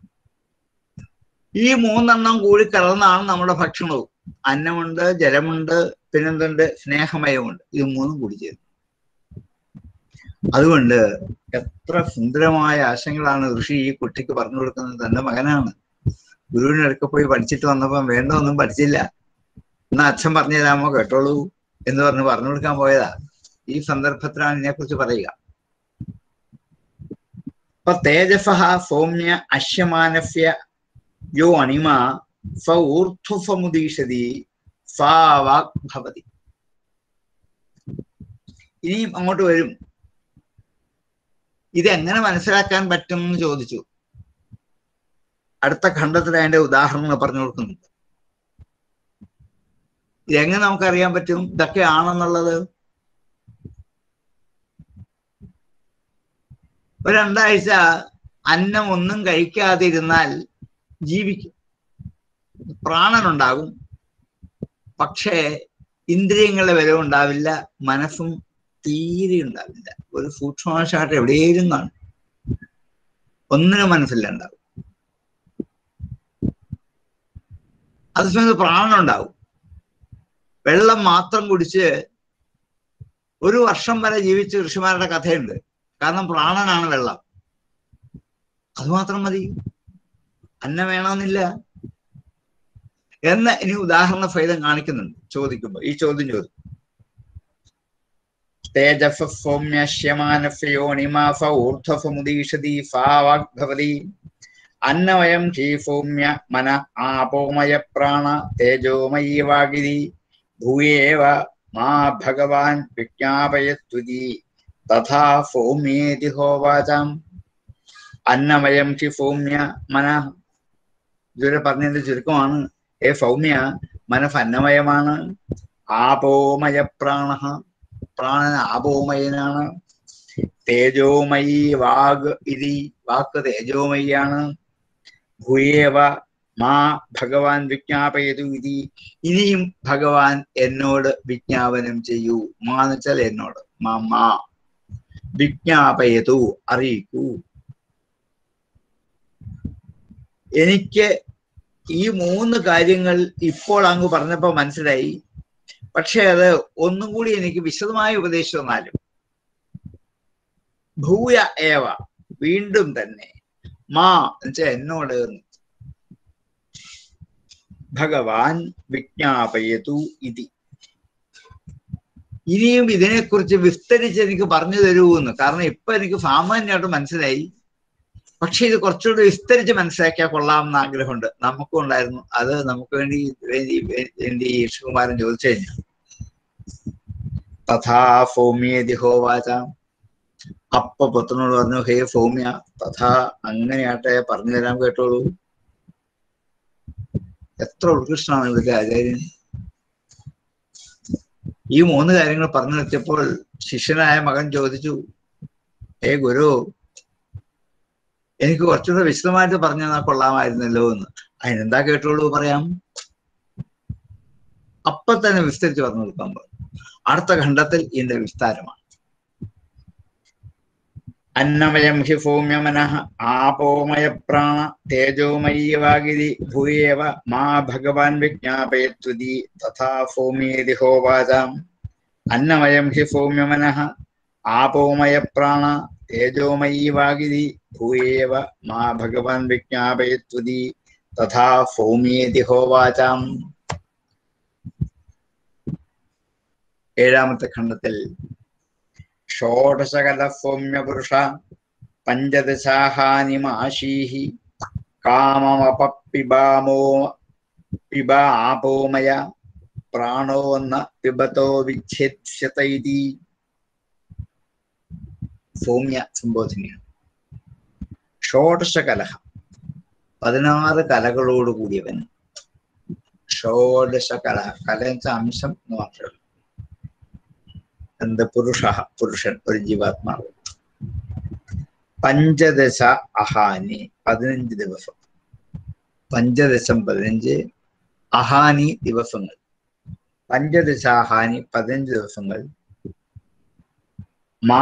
Speaker 1: ഈ മൂന്നെണ്ണം കൂടി കലർന്നാണ് നമ്മുടെ ഭക്ഷണവും അന്നമുണ്ട് ജലമുണ്ട് പിന്നെന്തുണ്ട് സ്നേഹമയമുണ്ട് ഇത് മൂന്നും കൂടി ചേരുന്നു അതുകൊണ്ട് എത്ര സുന്ദരമായ ആശയങ്ങളാണ് ഋഷി ഈ കുട്ടിക്ക് പറഞ്ഞു കൊടുക്കുന്നത് തന്റെ മകനാണ് ഗുരുവിന്റെ അടുക്ക പോയി പഠിച്ചിട്ട് വന്നപ്പം വേണ്ട ഒന്നും പഠിച്ചില്ല എന്നാ അച്ഛൻ പറഞ്ഞു തരാമോ കേട്ടോളൂ എന്ന് പറഞ്ഞ് പറഞ്ഞു കൊടുക്കാൻ പോയതാ ഈ സന്ദർഭത്തിലാണ് ഇതിനെക്കുറിച്ച് പറയുക അപ്പൊ തേജസ സൗമ്യ അശ്യമാനസ്യ യോ അണിമ സ ഊർധ്വമുദീഷതി സാ വാക് ഭവതി ഇനിയും അങ്ങോട്ട് വരും ഇതെങ്ങനെ മനസ്സിലാക്കാൻ പറ്റും എന്ന് ചോദിച്ചു അടുത്ത ഖണ്ഡത്തിൽ അതിന്റെ ഉദാഹരണങ്ങൾ പറഞ്ഞു കൊടുക്കുന്നുണ്ട് ഇതെങ്ങനെ നമുക്കറിയാൻ പറ്റും ഇതൊക്കെ ആണെന്നുള്ളത് ഒരു രണ്ടാഴ്ച അന്നം ഒന്നും കഴിക്കാതിരുന്നാൽ ജീവിക്കും പ്രാണനുണ്ടാകും പക്ഷേ ഇന്ദ്രിയങ്ങളുടെ വില ഉണ്ടാവില്ല മനസ്സും തീരെ ഉണ്ടാവില്ല ഒരു സൂക്ഷ്മവശമായിട്ട് എവിടെയും കാണും ഒന്നിനും മനസ്സില്ല ഉണ്ടാവും അതേസമയത്ത് പ്രാണനുണ്ടാവും വെള്ളം മാത്രം കുടിച്ച് ഒരു വർഷം വരെ ജീവിച്ച ഋഷിമാരുടെ കഥയുണ്ട് കാരണം പ്രാണനാണ് വെള്ളം അത് മാത്രം മതി അന്നം വേണമെന്നില്ല എന്ന് ഇനി ഉദാഹരണ സഹിതം കാണിക്കുന്നുണ്ട് ചോദിക്കുമ്പോ ഈ ചോദ്യം ചോദിക്കും തേജസ് സൗമ്യശ്യമാനസ്യോണിമാസ ഊർധ്വസമുദീഷതി സാ വാഗ്ഭവതി അന്നമയം ഹീ സൗമ്യ മന ആപോമയ പ്രാണ തേജോമയീ വാഗിരി ഭൂയേവ മാ ഭഗവാൻ വിജ്ഞാപയസ്തുതി തഥാ സൗമ്യേതി ഹോവാചാം അന്നമയം ഹി സൗമ്യ മന ഇതുവരെ പറഞ്ഞതിന്റെ ചുരുക്കമാണ് ഏ സൗമ്യ മനസ് അന്നമയമാണ് ആപോമയ പ്രാണ പ്രാണൻ ആപോമയനാണ് തേജോമയി വാഗ് ഇതി വാക്ക് തേജോമയാണ് ഭൂയേവ മാ ഭഗവാൻ വിജ്ഞാപയതു ഇതി ഇനിയും ഭഗവാൻ എന്നോട് വിജ്ഞാപനം ചെയ്യൂ മാ എന്ന് വെച്ചാൽ എന്നോട് മാ മാ വിജ്ഞാപയതു അറിയിക്കൂ എനിക്ക് ഈ മൂന്ന് കാര്യങ്ങൾ ഇപ്പോൾ അങ്ങ് പറഞ്ഞപ്പോ മനസ്സിലായി പക്ഷെ അത് ഒന്നും കൂടി എനിക്ക് വിശദമായി ഉപദേശിച്ചു തന്നാലും ഭൂയ ഏവ വീണ്ടും തന്നെ മാ എന്നുവെച്ചാൽ എന്നോട് ഭഗവാൻ വിജ്ഞാപയതു ഇതി ഇനിയും ഇതിനെക്കുറിച്ച് വിസ്തരിച്ച് എനിക്ക് പറഞ്ഞു തരൂ എന്ന് കാരണം ഇപ്പൊ എനിക്ക് സാമാന്യമായിട്ട് മനസ്സിലായി പക്ഷെ ഇത് കുറച്ചുകൂടി വിസ്തരിച്ച് മനസ്സിലാക്കിയാൽ കൊള്ളാമെന്ന് ആഗ്രഹമുണ്ട് നമുക്കും ഉണ്ടായിരുന്നു അത് നമുക്ക് വേണ്ടി വേണ്ടി വേണ്ടി യേശുകുമാരൻ ചോദിച്ചു കഴിഞ്ഞു തഥാ സൗമ്യേതി ഹോവാച അപ്പ പുത്രനോട് പറഞ്ഞു ഹേ സൗമ്യ തഥാ അങ്ങനെയാട്ടെ പറഞ്ഞു തരാൻ കേട്ടോളൂ എത്ര ഉത്കൃഷ്ടമാണ് ഇവിടുത്തെ ആചാര്യൻ ഈ മൂന്ന് കാര്യങ്ങൾ പറഞ്ഞു നിർത്തിയപ്പോൾ ശിഷ്യനായ മകൻ ചോദിച്ചു ഏ ഗുരു എനിക്ക് കുറച്ചുകൂടെ വിശദമായിട്ട് പറഞ്ഞു തന്നാൽ കൊള്ളാമായിരുന്നല്ലോ എന്ന് അതിനെന്താ കേട്ടോളൂ പറയാം അപ്പൊ തന്നെ വിസ്തരിച്ച് പറഞ്ഞു കൊടുക്കാൻ പറഞ്ഞു അടുത്ത ഖണ്ഡത്തിൽ ഇതിന്റെ വിസ്താരമാണ് അന്നമയം ഹി സൗമ്യമന ആപോമയ പ്രാണ തേജോമയീ വാഗിരി ഭൂയേവ മാ ഭഗവാൻ വിജ്ഞാപയത്വതി തഥാ സൗമ്യേതി ഹോവാചാം അന്നമയം ഹി സൗമ്യമന ആപോമയ പ്രാണ തേജോമയീ വാഗിരി ഭൂയേവ മാ ഭഗവാൻ വിജ്ഞാപയത്വതി തഥാ ഭൗമേതി ഹോവാചാം ഏഴാമത്തെ ഖണ്ഡത്തിൽ ഷോഡശകല സൗമ്യപുരുഷ പഞ്ചദശാഹാനിമാശീഹി കാമമപിബാമോ പിബ ആപോമയ പ്രാണോ ന പിബതോ വിച്ഛേദ്യത ഇതി സൗമ്യ സംബോധനയാണ് ഷോഡശകലഹ പതിനാറ് കലകളോട് കൂടിയവൻ ഷോഡശ കല കല എന്ന അംശം എന്ന് മാത്രമേ ഉള്ളൂ എന്ത് പുരുഷ പുരുഷൻ ഒരു ജീവാത്മാവ് പഞ്ചദശ അഹാനി പതിനഞ്ച് ദിവസം പഞ്ചദശം പതിനഞ്ച് അഹാനി ദിവസങ്ങൾ പഞ്ചദശ അഹാനി പതിനഞ്ച് ദിവസങ്ങൾ മാ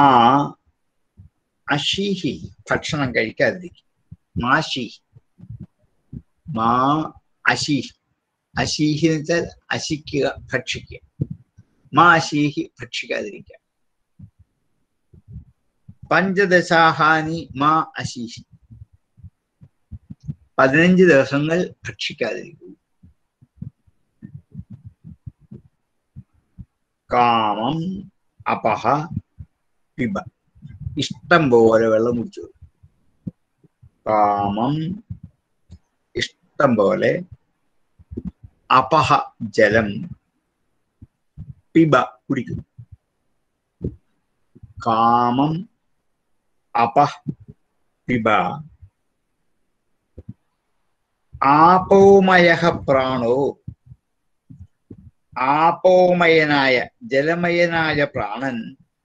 Speaker 1: അഷീഹി ഭക്ഷണം കഴിക്കാതിരിക്കും മാഷി മാ അശീഹി അശീഹി എന്ന് വെച്ചാൽ അശിക്കുക ഭക്ഷിക്കുക മാ അശീഹി ഭക്ഷിക്കാതിരിക്കുക പഞ്ചദശാഹാനി മാ അശീഹി പതിനഞ്ച് ദിവസങ്ങൾ ഭക്ഷിക്കാതിരിക്കൂ കാമം അപഹ പിബ ഇഷ്ടം പോലെ വെള്ളം കുടിച്ചു കാമം ഇഷ്ടം പോലെ അപഹ ജലം പിബ കുടിക്കും കാമം അപഹ പിബ ആപോമയ പ്രാണോ ആപോമയനായ ജലമയനായ പ്രാണൻ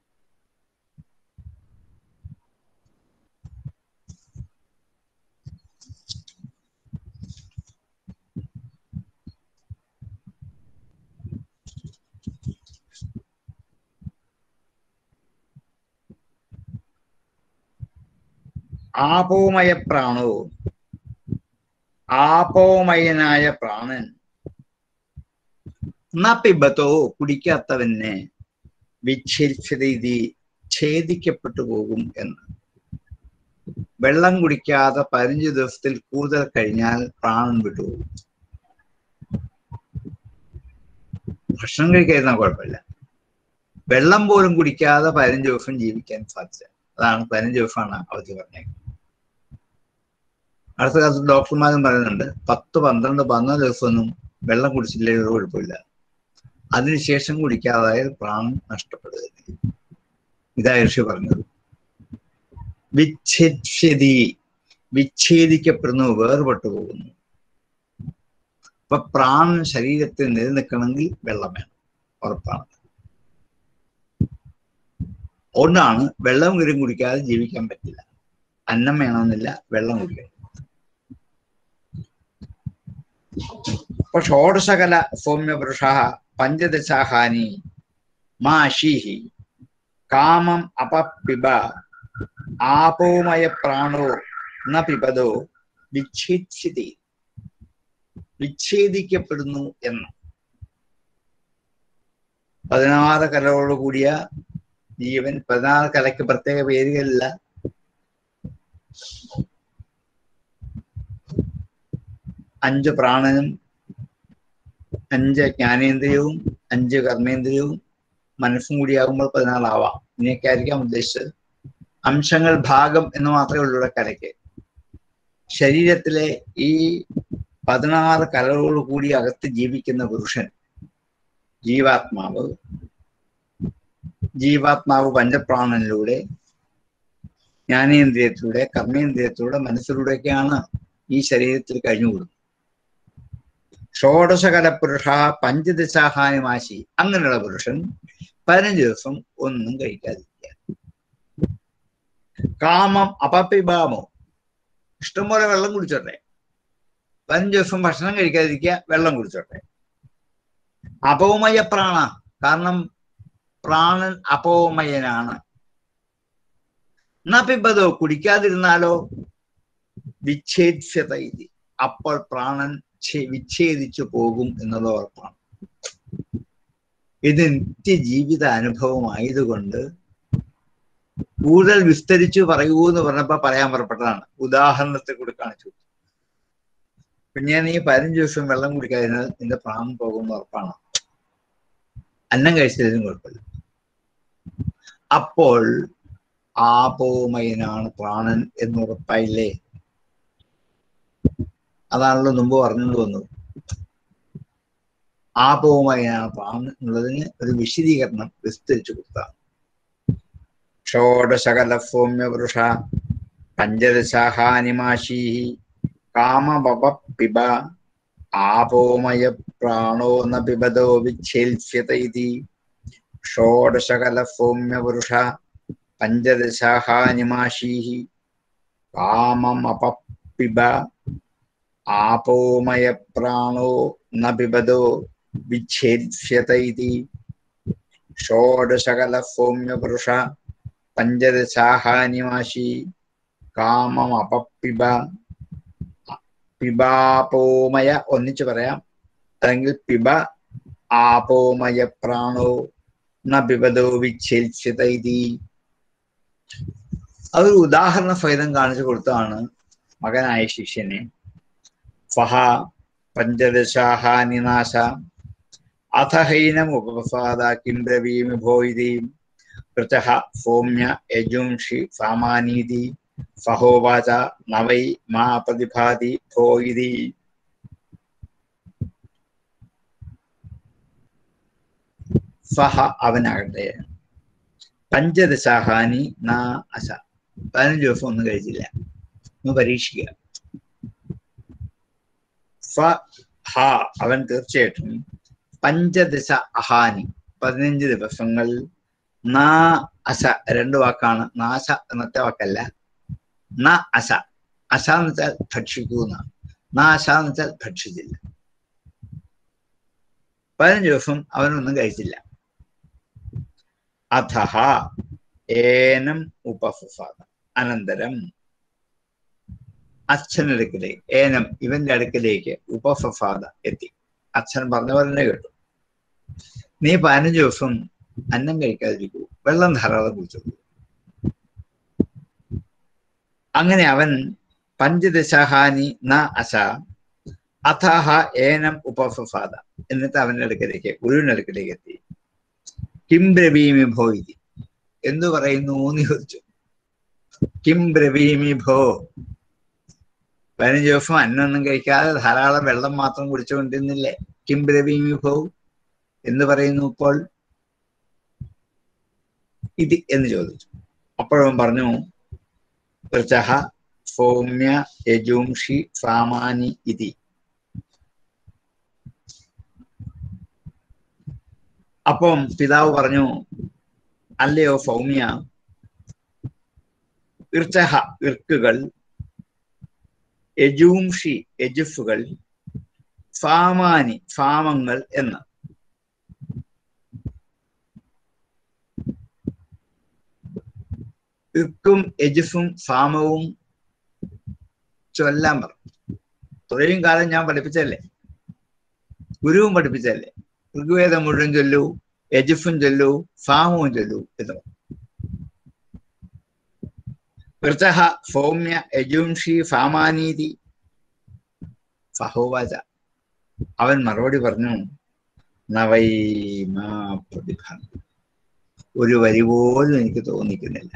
Speaker 1: ആപോമയ പ്രാണോ ആപോമയനായ പ്രാണൻ നപ്പിബത്തോ കുടിക്കാത്തവനെ വിച്ഛേദിച്ചത് ഇത് ഛേദിക്കപ്പെട്ടു പോകും എന്ന് വെള്ളം കുടിക്കാതെ പതിനഞ്ച് ദിവസത്തിൽ കൂടുതൽ കഴിഞ്ഞാൽ പ്രാണൻ വിട്ടുപോകും ഭക്ഷണം കഴിക്കാതിരുന്നാൽ കുഴപ്പമില്ല വെള്ളം പോലും കുടിക്കാതെ പതിനഞ്ച് ദിവസം ജീവിക്കാൻ സാധിച്ച അതാണ് പതിനഞ്ച് ദിവസമാണ് അവധി പറഞ്ഞേക്കുന്നത് അടുത്ത കാലത്ത് ഡോക്ടർമാരും പറയുന്നുണ്ട് പത്ത് പന്ത്രണ്ട് പതിനാല് ദിവസമൊന്നും വെള്ളം കുടിച്ചില്ലെങ്കിൽ ഒരു കുഴപ്പമില്ല അതിനുശേഷം കുടിക്കാതായാൽ പ്രാണൻ നഷ്ടപ്പെടുക ഇതാ ഋഷി പറഞ്ഞത് വിച്ഛേദ്യതി വിച്ഛേദിക്കപ്പെടുന്നു വേർപെട്ടു പോകുന്നു അപ്പൊ പ്രാണൻ ശരീരത്തിൽ നിലനിൽക്കണമെങ്കിൽ വെള്ളം വേണം ഉറപ്പാണ് ഒന്നാണ് വെള്ളം കീരും കുടിക്കാതെ ജീവിക്കാൻ പറ്റില്ല അന്നം വേണമെന്നില്ല വെള്ളം കുടിക്കണം അപ്പൊ ഷോഡശകല സൗമ്യപുരുഷ പഞ്ചദശാഹാനി മാഷീഹി കാമം അപപിബ ആപോമയ പ്രാണോ ന പിബതോ വിച്ഛേദിച്ചതി വിച്ഛേദിക്കപ്പെടുന്നു എന്ന് പതിനാറ് കലകളോട് കൂടിയ ജീവൻ പതിനാറ് കലയ്ക്ക് പ്രത്യേക പേരുകളില്ല അഞ്ച് പ്രാണനും അഞ്ച് ജ്ഞാനേന്ദ്രിയവും അഞ്ച് കർമ്മേന്ദ്രിയവും മനസ്സും കൂടിയാകുമ്പോൾ പതിനാലാവാം ഇങ്ങനെയൊക്കെ ആയിരിക്കാം ഉദ്ദേശിച്ചത് അംശങ്ങൾ ഭാഗം എന്ന് മാത്രമേ ഉള്ളൂ ഇവിടെ കലയ്ക്ക് ശരീരത്തിലെ ഈ പതിനാറ് കലകളോട് കൂടി അകത്ത് ജീവിക്കുന്ന പുരുഷൻ ജീവാത്മാവ് ജീവാത്മാവ് പഞ്ചപ്രാണനിലൂടെ ജ്ഞാനേന്ദ്രിയത്തിലൂടെ കർമ്മേന്ദ്രിയത്തിലൂടെ മനസ്സിലൂടെയൊക്കെയാണ് ഈ ശരീരത്തിൽ കഴിഞ്ഞുകൂടുന്നത് ഷോഡശകല പുരുഷ പഞ്ചദശാഹാനിമാശി അങ്ങനെയുള്ള പുരുഷൻ പതിനഞ്ച് ദിവസം ഒന്നും കഴിക്കാതിരിക്കുക കാമം അപപിബാമോ ഇഷ്ടംപോലെ വെള്ളം കുടിച്ചോട്ടെ പതിനഞ്ച് ദിവസം ഭക്ഷണം കഴിക്കാതിരിക്കുക വെള്ളം കുടിച്ചോട്ടെ അപൗമയ പ്രാണ കാരണം പ്രാണൻ അപൗമയനാണ് എന്നാ പിബതോ കുടിക്കാതിരുന്നാലോ വിച്ഛേദ്യത ഇത് അപ്പോൾ പ്രാണൻ വിച്ഛേദിച്ചു പോകും എന്നത് ഉറപ്പാണ് ഇത് നിത്യജീവിത അനുഭവമായതുകൊണ്ട് കൂടുതൽ വിസ്തരിച്ച് പറയൂ എന്ന് പറഞ്ഞപ്പോ പറയാൻ പുറപ്പെട്ടതാണ് ഉദാഹരണത്തെ കൂടി കാണിച്ചു പിന്നെ നീ പതിനഞ്ച് ദിവസം വെള്ളം കുടിക്കാതിരുന്നാൽ നിന്റെ പ്രാണം പോകുന്ന ഉറപ്പാണ് അന്നം കഴിച്ചതിനും കുഴപ്പമില്ല അപ്പോൾ ആപോമയനാണ് പ്രാണൻ എന്ന് ഉറപ്പായില്ലേ അതാണല്ലോ മുമ്പ് പറഞ്ഞത് വന്നു ആപോമയനാണ് പ്രാണൻ എന്നുള്ളതിന് ഒരു വിശദീകരണം വിസ്തരിച്ചു കൊടുത്താണ് ഷോഡശകലഫോമ്യവൃഷ പഞ്ചദശാഹാനിമാശീ കാമവപ പിബ ആപോമയ പ്രാണോ ന പിബതോ വിച്ഛേൽസ്യത ഇതി ഷോഡശകലഫോമ്യവൃഷ പഞ്ചദശാഹാനിമാശീ കാമമപ പിബ ആപോമയ പ്രാണോ ന പിബതോ വിച്ഛേദ്സ്യത ഇതി ഷോഡശകലഫോമ്യപുരുഷ പഞ്ചദശാഹാനിമാശി കാമമപിബ പിബാപോമയ ഒന്നിച്ചു പറയാം അല്ലെങ്കിൽ പിബ ആപോമയ പ്രാണോ ന പിബതോ വിച്ഛേദ്സ്യത ഇതി അതൊരു ഉദാഹരണ ഫൈതം കാണിച്ചു കൊടുത്താണ് മകനായ ശിഷ്യനെ ഫഹ പഞ്ചദശാഹാനിനാശ അഥ ഹൈനമുപസാദ കിം ബ്രവീമി ഭോയിതി പൃഥഃ സൗമ്യ യജുംഷി സാമാനീതി സഹോവാച നവൈ മാ പ്രതിഭാതി ഭോയിതി സഹ അവനാകട്ടെ പഞ്ചദശാഹാനി നാ അശ പതിനഞ്ച് ദിവസം ഒന്നും കഴിച്ചില്ല ഒന്ന് പരീക്ഷിക്കുക ഫ ഹ അവൻ തീർച്ചയായിട്ടും പഞ്ചദശ അഹാനി പതിനഞ്ച് ദിവസങ്ങൾ നാ അശ രണ്ട് വാക്കാണ് നാശ എന്നത്തെ വാക്കല്ല ന അശ അശ എന്ന് വെച്ചാൽ ഭക്ഷിക്കൂ എന്നാണ് നാശ എന്ന് വെച്ചാൽ ഭക്ഷിച്ചില്ല പതിനഞ്ച് ദിവസം അവനൊന്നും കഴിച്ചില്ല അഥഹ ഏനം ഉപഫസാദ അനന്തരം അച്ഛനടുക്കിലേക്ക് ഏനം ഇവന്റെ അടുക്കിലേക്ക് ഉപഫസാദ എത്തി അച്ഛൻ പറഞ്ഞ പോലെ തന്നെ കേട്ടു നീ പതിനഞ്ച് ദിവസം അന്നം കഴിക്കാതിരിക്കൂ വെള്ളം ധാരാളം കുടിച്ചോളൂ അങ്ങനെ അവൻ പഞ്ചദശാഹാനി ന അശ അഥാഹ ഏനം ഉപഫസാദ എന്നിട്ട് അവന്റെ അടുക്കലേക്ക് ഗുരുവിന്റെ അടുക്കലേക്ക് എത്തി കിം ബ്രവീമി ഭോയിതി എന്തു പറയുന്നു എന്ന് ചോദിച്ചു കിം ബ്രവീമി ഭോ പതിനഞ്ച് ദിവസം അന്നൊന്നും കഴിക്കാതെ ധാരാളം വെള്ളം മാത്രം കുടിച്ചുകൊണ്ടിരുന്നില്ലേ കിം ബ്രവീമി ഭോ എന്ന് പറയുന്നു ഇപ്പോൾ ഇത് എന്ന് ചോദിച്ചു അപ്പോഴും പറഞ്ഞു പൃച്ചഹ സൗമ്യ യജുംഷി സാമാനി ഇതി അപ്പം പിതാവ് പറഞ്ഞു അല്ലയോ സൗമ്യ ഇർച്ചഹ ഇർക്കുകൾ യജൂംഷി യജുഫുകൾ ഫാമാനി ഫാമങ്ങൾ എന്ന് ഇർക്കും യജുഫും ഫാമവും ചൊല്ലാൻ പറഞ്ഞു ഇത്രയും കാലം ഞാൻ പഠിപ്പിച്ചല്ലേ ഗുരുവും പഠിപ്പിച്ചല്ലേ ഋഗ്വേദം മുഴുവൻ ചൊല്ലൂ യജുഫും ചൊല്ലൂ ഫാമവും ചൊല്ലൂ എന്ന് പറഞ്ഞു വൃത്തഹ സൗമ്യ യജുംഷി ഫാമാനീതി സഹോവാച അവൻ മറുപടി പറഞ്ഞു നവൈമാ പ്രതിഭ ഒരു വരി പോലും എനിക്ക് തോന്നിക്കുന്നില്ല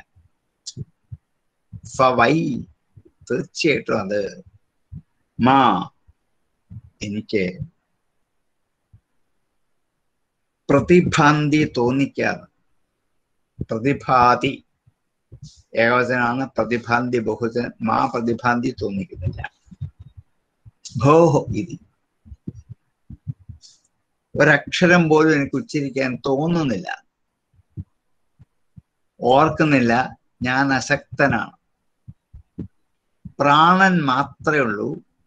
Speaker 1: ഫവൈ തീർച്ചയായിട്ടും അത് മാ എനിക്ക് പ്രതിഭാന്തി തോന്നിക്കാറ് പ്രതിഭാതി ഏകവചനാണ് പ്രതിഭാന്തി ബഹുജൻ മാ പ്രതിഭാന്തി തോന്നിക്കുന്നില്ല ഭോഹോ ഇത് ഒരക്ഷരം പോലും എനിക്ക് ഉച്ചരിക്കാൻ തോന്നുന്നില്ല ഓർക്കുന്നില്ല ഞാൻ അശക്തനാണ് പ്രാണൻ മാത്രമേ ഉള്ളൂ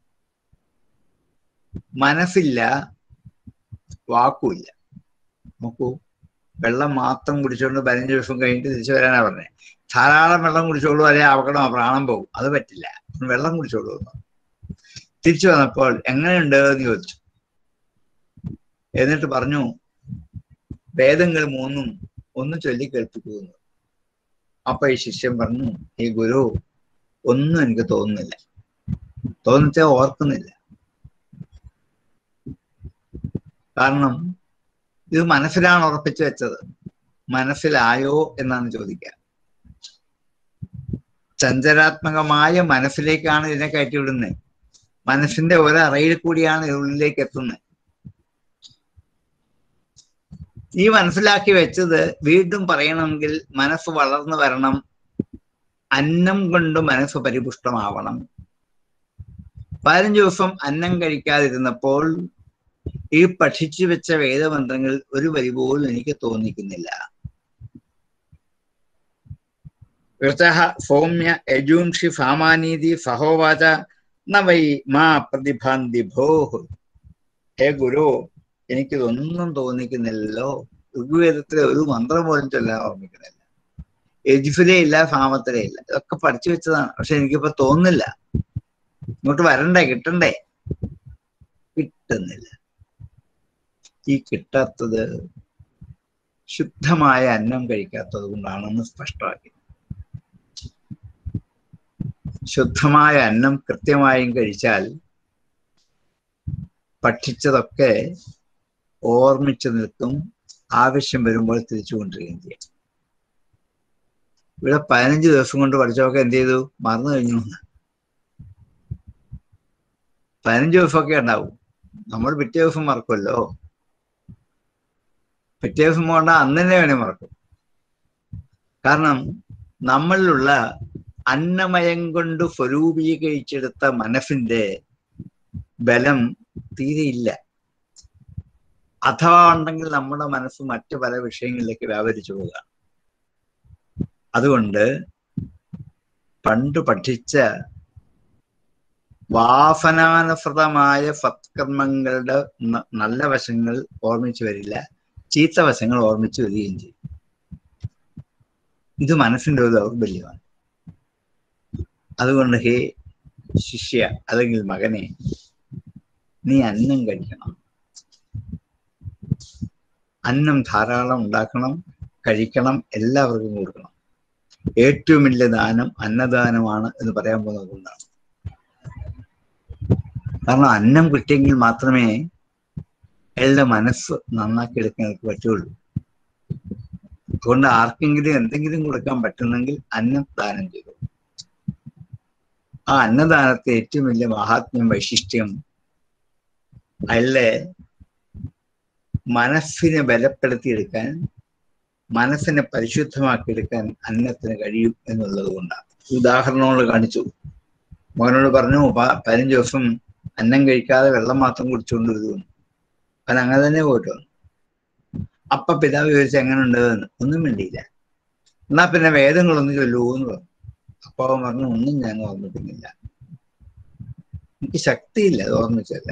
Speaker 1: മനസ്സില്ല വാക്കുമില്ല നോക്കൂ വെള്ളം മാത്രം കുടിച്ചുകൊണ്ട് പതിനഞ്ച് ദിവസം കഴിഞ്ഞിട്ട് തിരിച്ചു വരാനാ പറഞ്ഞത് ധാരാളം വെള്ളം കുടിച്ചോളൂ അല്ലെ അപകടം പ്രാണം പോകും അത് പറ്റില്ല വെള്ളം കുടിച്ചോളൂ എന്ന് തിരിച്ചു വന്നപ്പോൾ എങ്ങനെയുണ്ട് എന്ന് ചോദിച്ചു എന്നിട്ട് പറഞ്ഞു വേദങ്ങൾ മൂന്നും ഒന്ന് ചൊല്ലി കേൾപ്പിക്കുന്നു അപ്പൊ ഈ ശിഷ്യൻ പറഞ്ഞു ഈ ഗുരു ഒന്നും എനിക്ക് തോന്നുന്നില്ല തോന്നിച്ചാ ഓർക്കുന്നില്ല കാരണം ഇത് മനസ്സിലാണ് ഉറപ്പിച്ചു വെച്ചത് മനസ്സിലായോ എന്നാണ് ചോദിക്കുക ചഞ്ചരാത്മകമായ മനസ്സിലേക്കാണ് ഇതിനെ കയറ്റിവിടുന്നത് മനസ്സിന്റെ ഒരറയിൽ കൂടിയാണ് ഇത് ഉള്ളിലേക്ക് എത്തുന്നത് ഈ മനസ്സിലാക്കി വെച്ചത് വീണ്ടും പറയണമെങ്കിൽ മനസ്സ് വളർന്നു വരണം അന്നം കൊണ്ട് മനസ്സ് പരിപുഷ്ടമാവണം പതിനഞ്ച് ദിവസം അന്നം കഴിക്കാതിരുന്നപ്പോൾ ഈ പഠിച്ചു വെച്ച വേദമന്ത്രങ്ങൾ ഒരു വരി പോലും എനിക്ക് തോന്നിക്കുന്നില്ല ഋതഃ സൗമ്യ യജൂംഷി ഫാമാനീതി സഹോവാച ന വൈ മാ പ്രതിഭാന്തി ഭോഹ് ഹേ ഗുരു എനിക്കിതൊന്നും തോന്നിക്കുന്നില്ലല്ലോ ഋഗ്വേദത്തിലെ ഒരു മന്ത്രം പോലും ചൊല്ലാൻ ഓർമ്മിക്കുന്നില്ല യജുഫിലേ ഇല്ല സാമത്തിലേ ഇല്ല ഇതൊക്കെ പഠിച്ചു വെച്ചതാണ് പക്ഷെ എനിക്കിപ്പോ തോന്നുന്നില്ല ഇങ്ങോട്ട് വരണ്ടേ കിട്ടണ്ടേ കിട്ടുന്നില്ല ഈ കിട്ടാത്തത് ശുദ്ധമായ അന്നം കഴിക്കാത്തത് കൊണ്ടാണെന്ന് സ്പഷ്ടമാക്കി ശുദ്ധമായ അന്നം കൃത്യമായും കഴിച്ചാൽ പഠിച്ചതൊക്കെ ഓർമ്മിച്ചു നിൽക്കും ആവശ്യം വരുമ്പോൾ തിരിച്ചു കൊണ്ടിരിക്കുകയും ചെയ്യും ഇവിടെ പതിനഞ്ച് ദിവസം കൊണ്ട് പഠിച്ചതൊക്കെ എന്ത് ചെയ്തു മറന്നു കഴിഞ്ഞു പതിനഞ്ച് ദിവസമൊക്കെ ഉണ്ടാവും നമ്മൾ പിറ്റേ ദിവസം മറക്കുമല്ലോ പിറ്റേ ദിവസം പോകണ്ട അന്ന് തന്നെ വേണേ മറക്കും കാരണം നമ്മളിലുള്ള അന്നമയം കൊണ്ട് സ്വരൂപീകരിച്ചെടുത്ത മനസ്സിന്റെ ബലം തീരെയില്ല അഥവാ ഉണ്ടെങ്കിൽ നമ്മുടെ മനസ്സ് മറ്റു പല വിഷയങ്ങളിലേക്ക് വ്യാപരിച്ചു പോവുക അതുകൊണ്ട് പണ്ട് പഠിച്ച വാസനാനുസൃതമായ സത്കർമ്മങ്ങളുടെ ന- നല്ല വശങ്ങൾ ഓർമ്മിച്ചു വരില്ല ചീത്ത വശങ്ങൾ ഓർമ്മിച്ചു വരികയും ചെയ്യും ഇത് മനസ്സിന്റെ ഒരു ദൗർബല്യമാണ് അതുകൊണ്ട് ഹേ ശിഷ്യ അല്ലെങ്കിൽ മകനെ നീ അന്നം കഴിക്കണം അന്നം ധാരാളം ഉണ്ടാക്കണം കഴിക്കണം എല്ലാവർക്കും കൊടുക്കണം ഏറ്റവും വലിയ ദാനം അന്നദാനമാണ് എന്ന് പറയാൻ പോകുന്നത് കൊണ്ടാണ് കാരണം അന്നം കിട്ടിയെങ്കിൽ മാത്രമേ അയാളുടെ മനസ്സ് നന്നാക്കി എടുക്കാൻ എനിക്ക് പറ്റുള്ളൂ അതുകൊണ്ട് ആർക്കെങ്കിലും എന്തെങ്കിലും കൊടുക്കാൻ പറ്റുന്നെങ്കിൽ അന്നം ദാനം ചെയ്തു ആ അന്നദാനത്തെ ഏറ്റവും വലിയ മഹാത്മ്യം വൈശിഷ്ട്യം അയാളുടെ മനസ്സിനെ ബലപ്പെടുത്തിയെടുക്കാൻ മനസ്സിനെ പരിശുദ്ധമാക്കിയെടുക്കാൻ അന്നത്തിന് കഴിയും എന്നുള്ളത് കൊണ്ടാണ് ഉദാഹരണങ്ങൾ കാണിച്ചു മകനോട് പറഞ്ഞു "പ- പതിനഞ്ച് ദിവസം അന്നം കഴിക്കാതെ വെള്ളം മാത്രം കുടിച്ചുകൊണ്ട് വരുമെന്ന് അവൻ അങ്ങനെ തന്നെ പോയിട്ട് വന്നു അപ്പ പിതാവ് ചോദിച്ചു എങ്ങനെ ഉണ്ട് എന്ന് ഒന്നും വേണ്ടിയില്ല എന്നാ പിന്നെ വേദങ്ങളൊന്നും ചൊല്ലൂ എന്ന് പറഞ്ഞു അപ്പൊ അവൻ പറഞ്ഞു ഒന്നും ഞാൻ ഓർമ്മിക്കുന്നില്ല എനിക്ക് ശക്തിയില്ല അത് ഓർമ്മിച്ചല്ല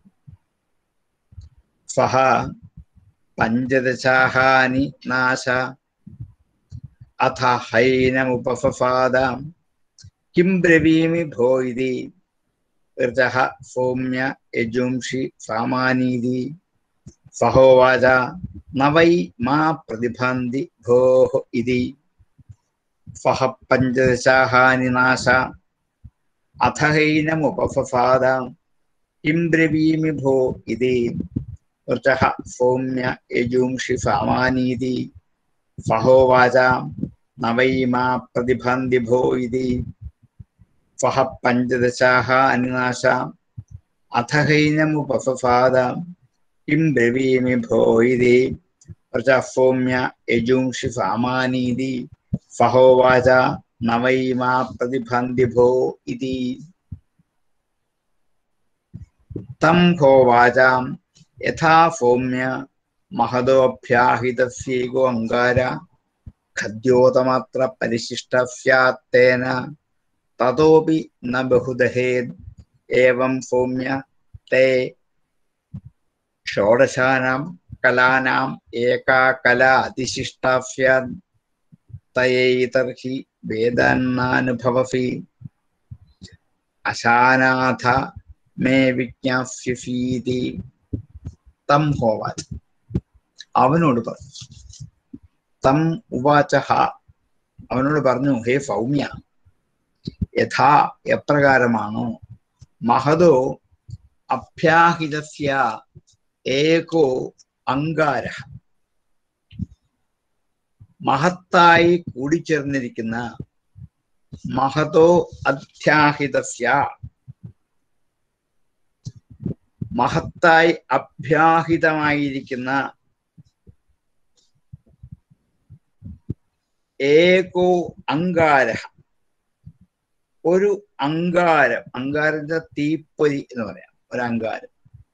Speaker 1: സഹ പഞ്ചദശാഹാനി നാശ അഥ ഹൈനമുപഫാദ കിം ബ്രവീമി ഭോ ഇതി ഋതഃ സൗമ്യ യജുംഷി സാമാനീതി സഹോവാച ന വൈ മാ പ്രതിഭാന്തി ഭോः ഇതി സഹ പഞ്ചദശാഹാനി നാശ അഥ ഹൈനമുപഫാദ കിം ബ്രവീമി ഭോ ഇതി ഋതഃ സൗമ്യ യജുംഷി സാമാനീതി സഹോവാച ന വൈ മാ പ്രതിഭാന്തി ഭോ ഇതി സഹ പഞ്ചദശാഹ അനിനാശ അഥ ഹൈനമുപഫാദ കിം ബ്രവീമി ഭോ ഇതി ഋതഃ സൗമ്യ യജുംഷി സാമാനീതി സഹോവാച ന വൈ മാ പ്രതിഭാന്തി ഭോ ഇതി തം ഹോവാച യഥാ സൗമ്യ മഹതോഭ്യാഹിതസ്യേകോ അങ്കാര ഖദ്യോതമാത്ര പരിശിഷ്ട സ്യാത്തേന തതോപി ന ബഹുദഹേത് ഏവം സൗമ്യ തേ ഷോഡശാനാം കലാനാം ഏകാ കല അതിശിഷ്ടാ സ്യാത് തയൈതർഹി വേദാന്നാനുഭവസി അശാനാഥ മേ വിജ്ഞാസ്യസീതി തം ഹോവാച്ച് അവനോട് പറഞ്ഞു തം ഉവാച ഹ അവനോട് പറഞ്ഞു ഹേ സൗമ്യ യഥാ എപ്രകാരമാണോ മഹതോ അഭ്യാഹിതസ്യ ഏകോ അങ്കാര മഹത്തായി കൂടിച്ചേർന്നിരിക്കുന്ന മഹതോ അധ്യാഹിതസ്യ മഹത്തായി അഭ്യാഹിതമായിരിക്കുന്ന ഏകോ അങ്കാര ഒരു അങ്കാരം അങ്കാരത്തിന്റെ തീപ്പൊരി എന്ന് പറയാം ഒരു അങ്കാരം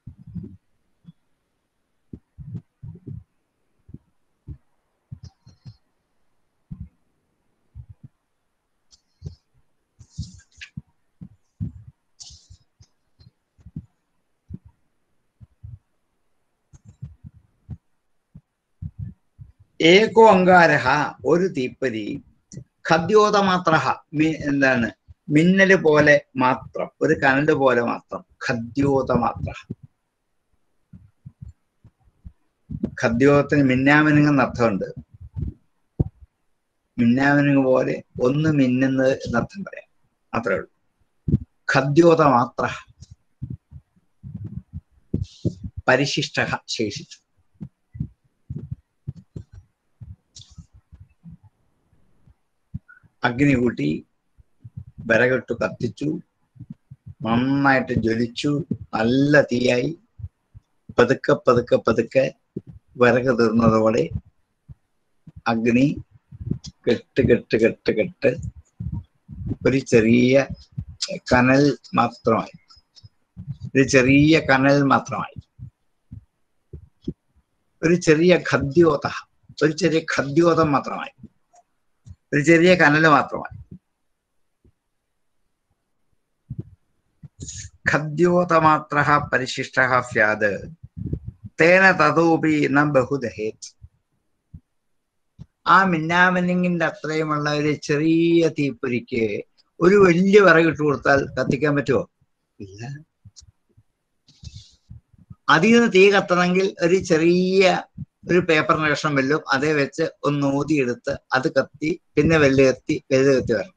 Speaker 1: ഏകോ അങ്കാരഹ ഒരു തീപ്പൊരി ഖദ്യോത മാത്ര എന്താണ് മിന്നല് പോലെ മാത്രം ഒരു കനല് പോലെ മാത്രം ഖദ്യോത മാത്ര ഖദ്യോതത്തിന് മിന്നാമിനുങ്ങെന്ന് അർത്ഥമുണ്ട് മിന്നാമിനുങ്ങ് പോലെ ഒന്ന് മിന്നുന്നത് എന്നർത്ഥം പറയാം അത്രേ ഉള്ളൂ ഖദ്യോത മാത്ര പരിശിഷ്ട ശേഷിച്ചു അഗ്നി കൂട്ടി വിറകിട്ട് കത്തിച്ചു നന്നായിട്ട് ജ്വലിച്ചു നല്ല തീയായി പതുക്കെ പതുക്കെ പതുക്കെ വിറക് തീർന്നതോടെ അഗ്നി കെട്ട് കെട്ട് കെട്ട് കെട്ട് ഒരു ചെറിയ കനൽ മാത്രമായി ഒരു ചെറിയ കനൽ മാത്രമായി ഒരു ചെറിയ ഖദ്യോത ഒരു ചെറിയ ഖദ്യോതം മാത്രമായി ഒരു ചെറിയ കനല് മാത്രമായി ഖദ്യോതമാത്ര പരിശിഷ്ട സ്യാത് തേന തതോപി ന ബഹുദഹേത് ആ മിന്നാമിന്നിങ്ങിന്റെ അത്രയുമുള്ള ഒരു ചെറിയ തീപ്പൊരിക്ക് ഒരു വലിയ വിറകിട്ട് കൊടുത്താൽ കത്തിക്കാൻ പറ്റുമോ ഇല്ല അതിൽ നിന്ന് തീ കത്തണമെങ്കിൽ ഒരു ചെറിയ ഒരു പേപ്പറിന്റെ കഷ്ണം വെല്ലും അതേ വെച്ച് ഒന്ന് ഊതിയെടുത്ത് അത് കത്തി പിന്നെ വെല്ല് കത്തി വെല്ല് കത്തി വരണം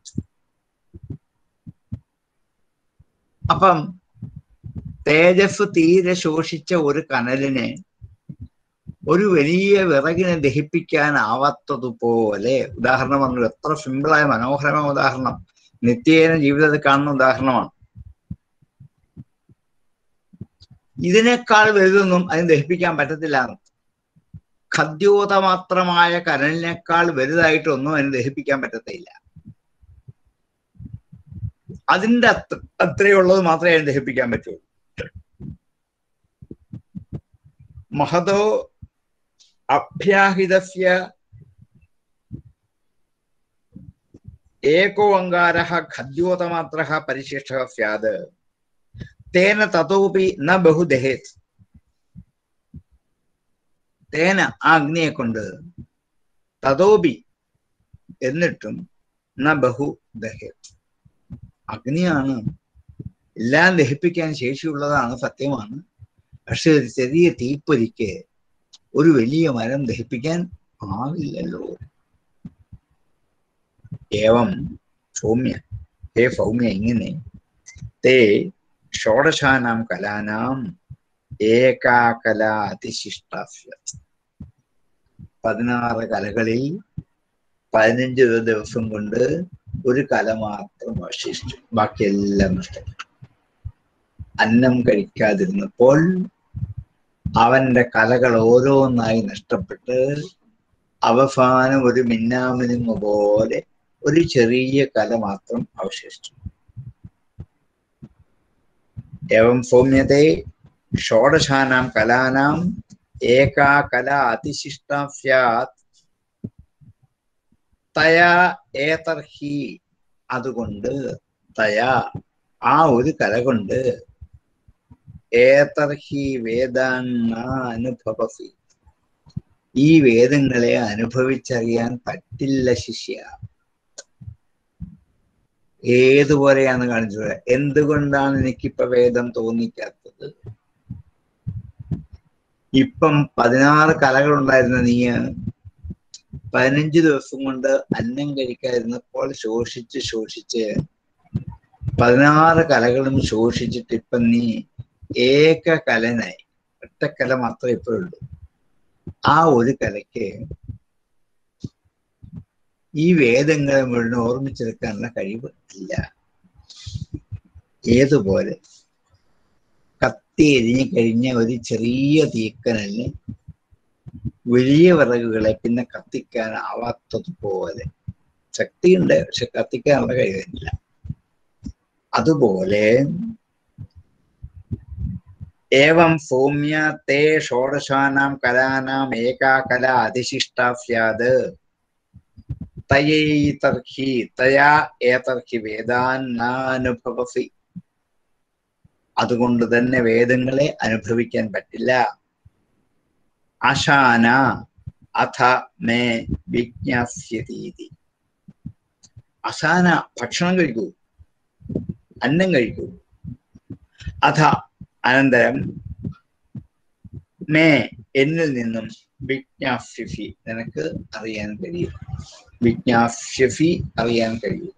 Speaker 1: അപ്പം തേജസ് തീരെ ശോഷിച്ച ഒരു കനലിനെ ഒരു വലിയ വിറകിനെ ദഹിപ്പിക്കാനാവാത്തതുപോലെ ഉദാഹരണം പറഞ്ഞു എത്ര സിമ്പിളായ മനോഹരമായ ഉദാഹരണം നിത്യേന ജീവിതത്തിൽ കാണുന്ന ഉദാഹരണമാണ് ഇതിനേക്കാൾ വലുതൊന്നും അതിന് ദഹിപ്പിക്കാൻ പറ്റത്തില്ല ഖദ്യോതമാത്രമായ കനലിനേക്കാൾ വലുതായിട്ടൊന്നും അതിന് ദഹിപ്പിക്കാൻ പറ്റത്തില്ല അതിന്റെ അത്ര അത്രയുള്ളത് മാത്രമേ അതിന് ദഹിപ്പിക്കാൻ പറ്റുള്ളൂ മഹതോ അഭ്യാഹിതസ്യ ഏകോ അങ്കാര ഖദ്യോതമാത്ര പരിശിഷ്ട സ്യാത് തേന തതോപി ന ബഹുദഹേത് തേന ആ അഗ്നിയെ കൊണ്ട് തതോപി എന്നിട്ടും ന ബഹു ദഹേത് അഗ്നിയാണ് എല്ലാം ദഹിപ്പിക്കാൻ ശേഷിയുള്ളതാണ് സത്യമാണ് പക്ഷെ ഒരു ചെറിയ തീപ്പൊരിക്ക് ഒരു വലിയ മരം ദഹിപ്പിക്കാൻ ആവില്ലല്ലോ ഏവം സൗമ്യ ഹേ സൗമ്യ ഇങ്ങനെ തേ ഷോഡശാനാം കലാനാം ഏകാ കല അതിശിഷ്ടാസ്യ പതിനാറ് കലകളിൽ പതിനഞ്ച് ദിവസം കൊണ്ട് ഒരു കല മാത്രം അവശേഷിച്ചു ബാക്കിയെല്ലാം നഷ്ടപ്പെട്ടു അന്നം കഴിക്കാതിരുന്നപ്പോൾ അവന്റെ കലകൾ ഓരോന്നായി നഷ്ടപ്പെട്ട് അവസാനം ഒരു മിന്നാമിനുങ്ങ പോലെ ഒരു ചെറിയ കല മാത്രം അവശേഷിച്ചു एवं सौम्यते षोडशानां कलानाम् एका कला अतिशिष्टा स्यात् തയാ ഏതർഹി അതുകൊണ്ട് തയാ ആ ഒരു കല കൊണ്ട് ഏതർഹി വേദാന്ന അനുഭവസി ഈ വേദങ്ങളെ അനുഭവിച്ചറിയാൻ പറ്റില്ല ശിഷ്യ ഏതുപോലെയാണ് കാണിച്ചത് എന്തുകൊണ്ടാണ് എനിക്കിപ്പോ വേദം തോന്നിക്കാത്തത് ഇപ്പം പതിനാറ് കലകൾ ഉണ്ടായിരുന്ന നീ പതിനഞ്ച് ദിവസം കൊണ്ട് അന്നം കഴിക്കാതിരുന്നപ്പോൾ ശോഷിച്ച് ശോഷിച്ച് പതിനാറ് കലകളും ശോഷിച്ചിട്ട് ഇപ്പൊ നീ ഏക കലനായി ഒറ്റ കല മാത്രമേ ഇപ്പോഴുള്ളൂ ആ ഒരു കലയ്ക്ക് ഈ വേദങ്ങളെ മുഴുവൻ ഓർമ്മിച്ചെടുക്കാനുള്ള കഴിവ് ഇല്ല ഏതുപോലെ കത്തി എരിഞ്ഞു കഴിഞ്ഞ ഒരു ചെറിയ തീക്കനലിന് വലിയ വിറകുകളെ പിന്നെ കത്തിക്കാൻ ആവാത്തതുപോലെ ശക്തിയുണ്ട് പക്ഷെ കത്തിക്കാനുള്ള കഴിവില്ല അതുപോലെ ഏവം സൗമ്യ തേ ഷോഡശാനാം കലാനാം ഏകാ കല അതിശിഷ്ട സ്യാത് തയൈതർഹി തയാ ഏതർഹി വേദാൻ നാനുഭവസി അതുകൊണ്ട് തന്നെ വേദങ്ങളെ അനുഭവിക്കാൻ പറ്റില്ല അശാന അഥ മേ വിജ്ഞാസ്യതീതി അശാന ഭക്ഷണം കഴിക്കൂ അന്നം കഴിക്കൂ അഥ അനന്തരം മേ എന്നിൽ നിന്നും വിജ്ഞാസ്യഫി നിനക്ക് അറിയാൻ കഴിയും വിജ്ഞാസ്യഫി അറിയാൻ കഴിയുക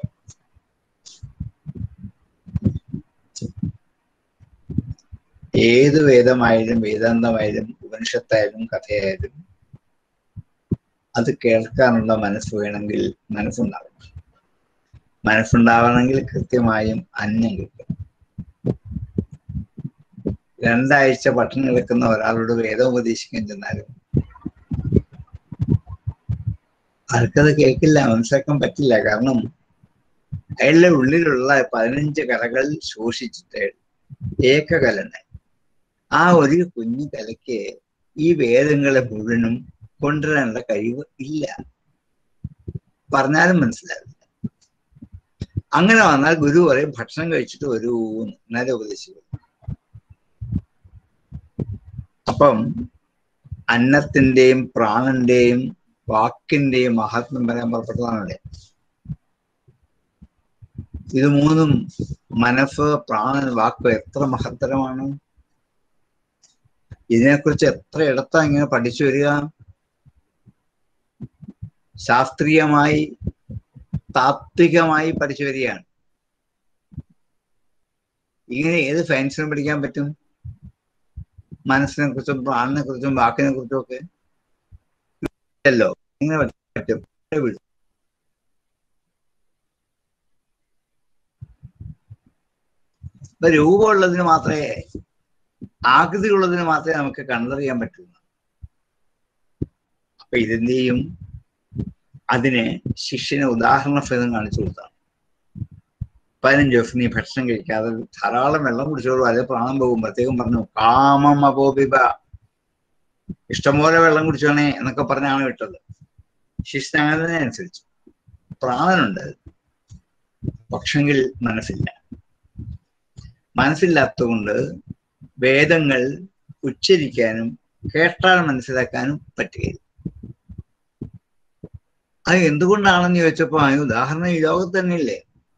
Speaker 1: ഏത് വേദമായാലും വേദാന്തമായാലും ഉപനിഷത്തായാലും കഥയായാലും അത് കേൾക്കാനുള്ള മനസ്സ് വേണമെങ്കിൽ മനസ്സുണ്ടാവണം മനസ്സുണ്ടാവണമെങ്കിൽ കൃത്യമായും അന്നം കിട്ടും രണ്ടാഴ്ച പട്ടിണി കിടക്കുന്ന ഒരാളോട് വേദം ഉപദേശിക്കാൻ ചെന്നാലും ആൾക്കത് കേൾക്കില്ല മനസ്സിലാക്കാൻ പറ്റില്ല കാരണം അയാളുടെ ഉള്ളിലുള്ള പതിനഞ്ച് കലകൾ ശോഷിച്ചിട്ട് ഏകകലനായി ആ ഒരു കുഞ്ഞു കലയ്ക്ക് ഈ വേദങ്ങളെ മുഴുവനും കൊണ്ടുവരാനുള്ള കഴിവ് ഇല്ല പറഞ്ഞാലും മനസ്സിലാവില്ല അങ്ങനെ വന്നാൽ ഗുരു പറയും ഭക്ഷണം കഴിച്ചിട്ട് വരൂ എന്നാലേ ഉപദേശിക്കും അപ്പം അന്നത്തിന്റെയും പ്രാണന്റെയും വാക്കിന്റെയും മഹാത്മ്യം പറയാൻ പുറപ്പെട്ടതാണല്ലേ ഇത് മൂന്നും മനസ്സ് പ്രാണൻ വാക്ക് എത്ര മഹത്തരമാണ് ഇതിനെക്കുറിച്ച് എത്ര ഇടത്താ ഇങ്ങനെ പഠിച്ചു വരിക ശാസ്ത്രീയമായി താത്വികമായി പഠിച്ചു വരികയാണ് ഇങ്ങനെ ഏത് സയൻസിനും പഠിക്കാൻ പറ്റും മനസ്സിനെ കുറിച്ചും പ്രാണിനെ കുറിച്ചും വാക്കിനെ കുറിച്ചും ഒക്കെ അല്ലോ ഇങ്ങനെ പറ്റും ഇപ്പൊ രൂപമുള്ളതിന് മാത്രമേ ആകൃതി ഉള്ളതിന് മാത്രമേ നമുക്ക് കണ്ടറിയാൻ പറ്റുള്ളൂ അപ്പൊ ഇതിന്റെയും അതിന് ശിഷ്യന് ഉദാഹരണ സഹിതം കാണിച്ചു കൊടുത്താണ് പതിനഞ്ച് ദിവസം നീ ഭക്ഷണം കഴിക്കാതെ ധാരാളം വെള്ളം കുടിച്ചോളൂ അത് പ്രാണം പോകുമ്പോഴത്തേക്കും പറഞ്ഞു കാമം അപോപിബ ഇഷ്ടംപോലെ വെള്ളം കുടിച്ചോണേ എന്നൊക്കെ പറഞ്ഞാണ് വിട്ടത് ശിഷ്യൻ അങ്ങനെ തന്നെ അനുസരിച്ചു പ്രാണനുണ്ട് പക്ഷെങ്കിൽ മനസ്സില്ല മനസ്സില്ലാത്തതുകൊണ്ട് വേദങ്ങൾ ഉച്ചരിക്കാനും കേട്ടാൽ മനസ്സിലാക്കാനും പറ്റുകയില്ല അത് എന്തുകൊണ്ടാണെന്ന് ചോദിച്ചപ്പോ അതിന് ഉദാഹരണം ഈ ലോകത്ത് തന്നെയില്ലേ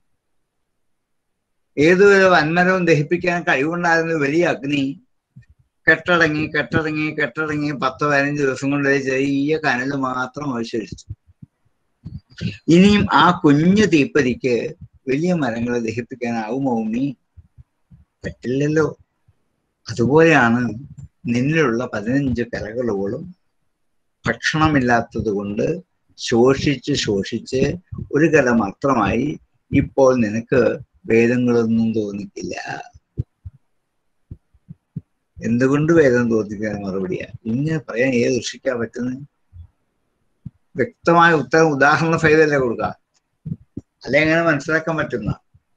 Speaker 1: ഏതൊരു വന്മരവും ദഹിപ്പിക്കാൻ കഴിവുണ്ടായിരുന്ന വലിയ അഗ്നി കെട്ടടങ്ങി കെട്ടടങ്ങി കെട്ടടങ്ങി പത്ത് പതിനഞ്ച് ദിവസം കൊണ്ട് ഒരു ചെറിയ കനൽ മാത്രം അവശേഷിച്ചു ഇനിയും ആ കുഞ്ഞു തീപ്പതിക്ക് വലിയ മരങ്ങളെ ദഹിപ്പിക്കാനാവുമോ നീ പറ്റില്ലല്ലോ അതുപോലെയാണ് നിന്നിലുള്ള പതിനഞ്ച് കലകളോളം ഭക്ഷണമില്ലാത്തത് കൊണ്ട് ശോഷിച്ച് ശോഷിച്ച് ഒരു കല മാത്രമായി ഇപ്പോൾ നിനക്ക് വേദങ്ങളൊന്നും തോന്നിക്കില്ല എന്തുകൊണ്ട് വേദം തോന്നിക്കാൻ മറുപടിയാ ഇങ്ങനെ പറയാൻ ഏത് ഋഷിക്കാ പറ്റുന്നത് വ്യക്തമായ ഉത്തരം ഉദാഹരണ സഹിതല്ലേ കൊടുക്കുക അല്ലെ എങ്ങനെ മനസ്സിലാക്കാൻ പറ്റുന്ന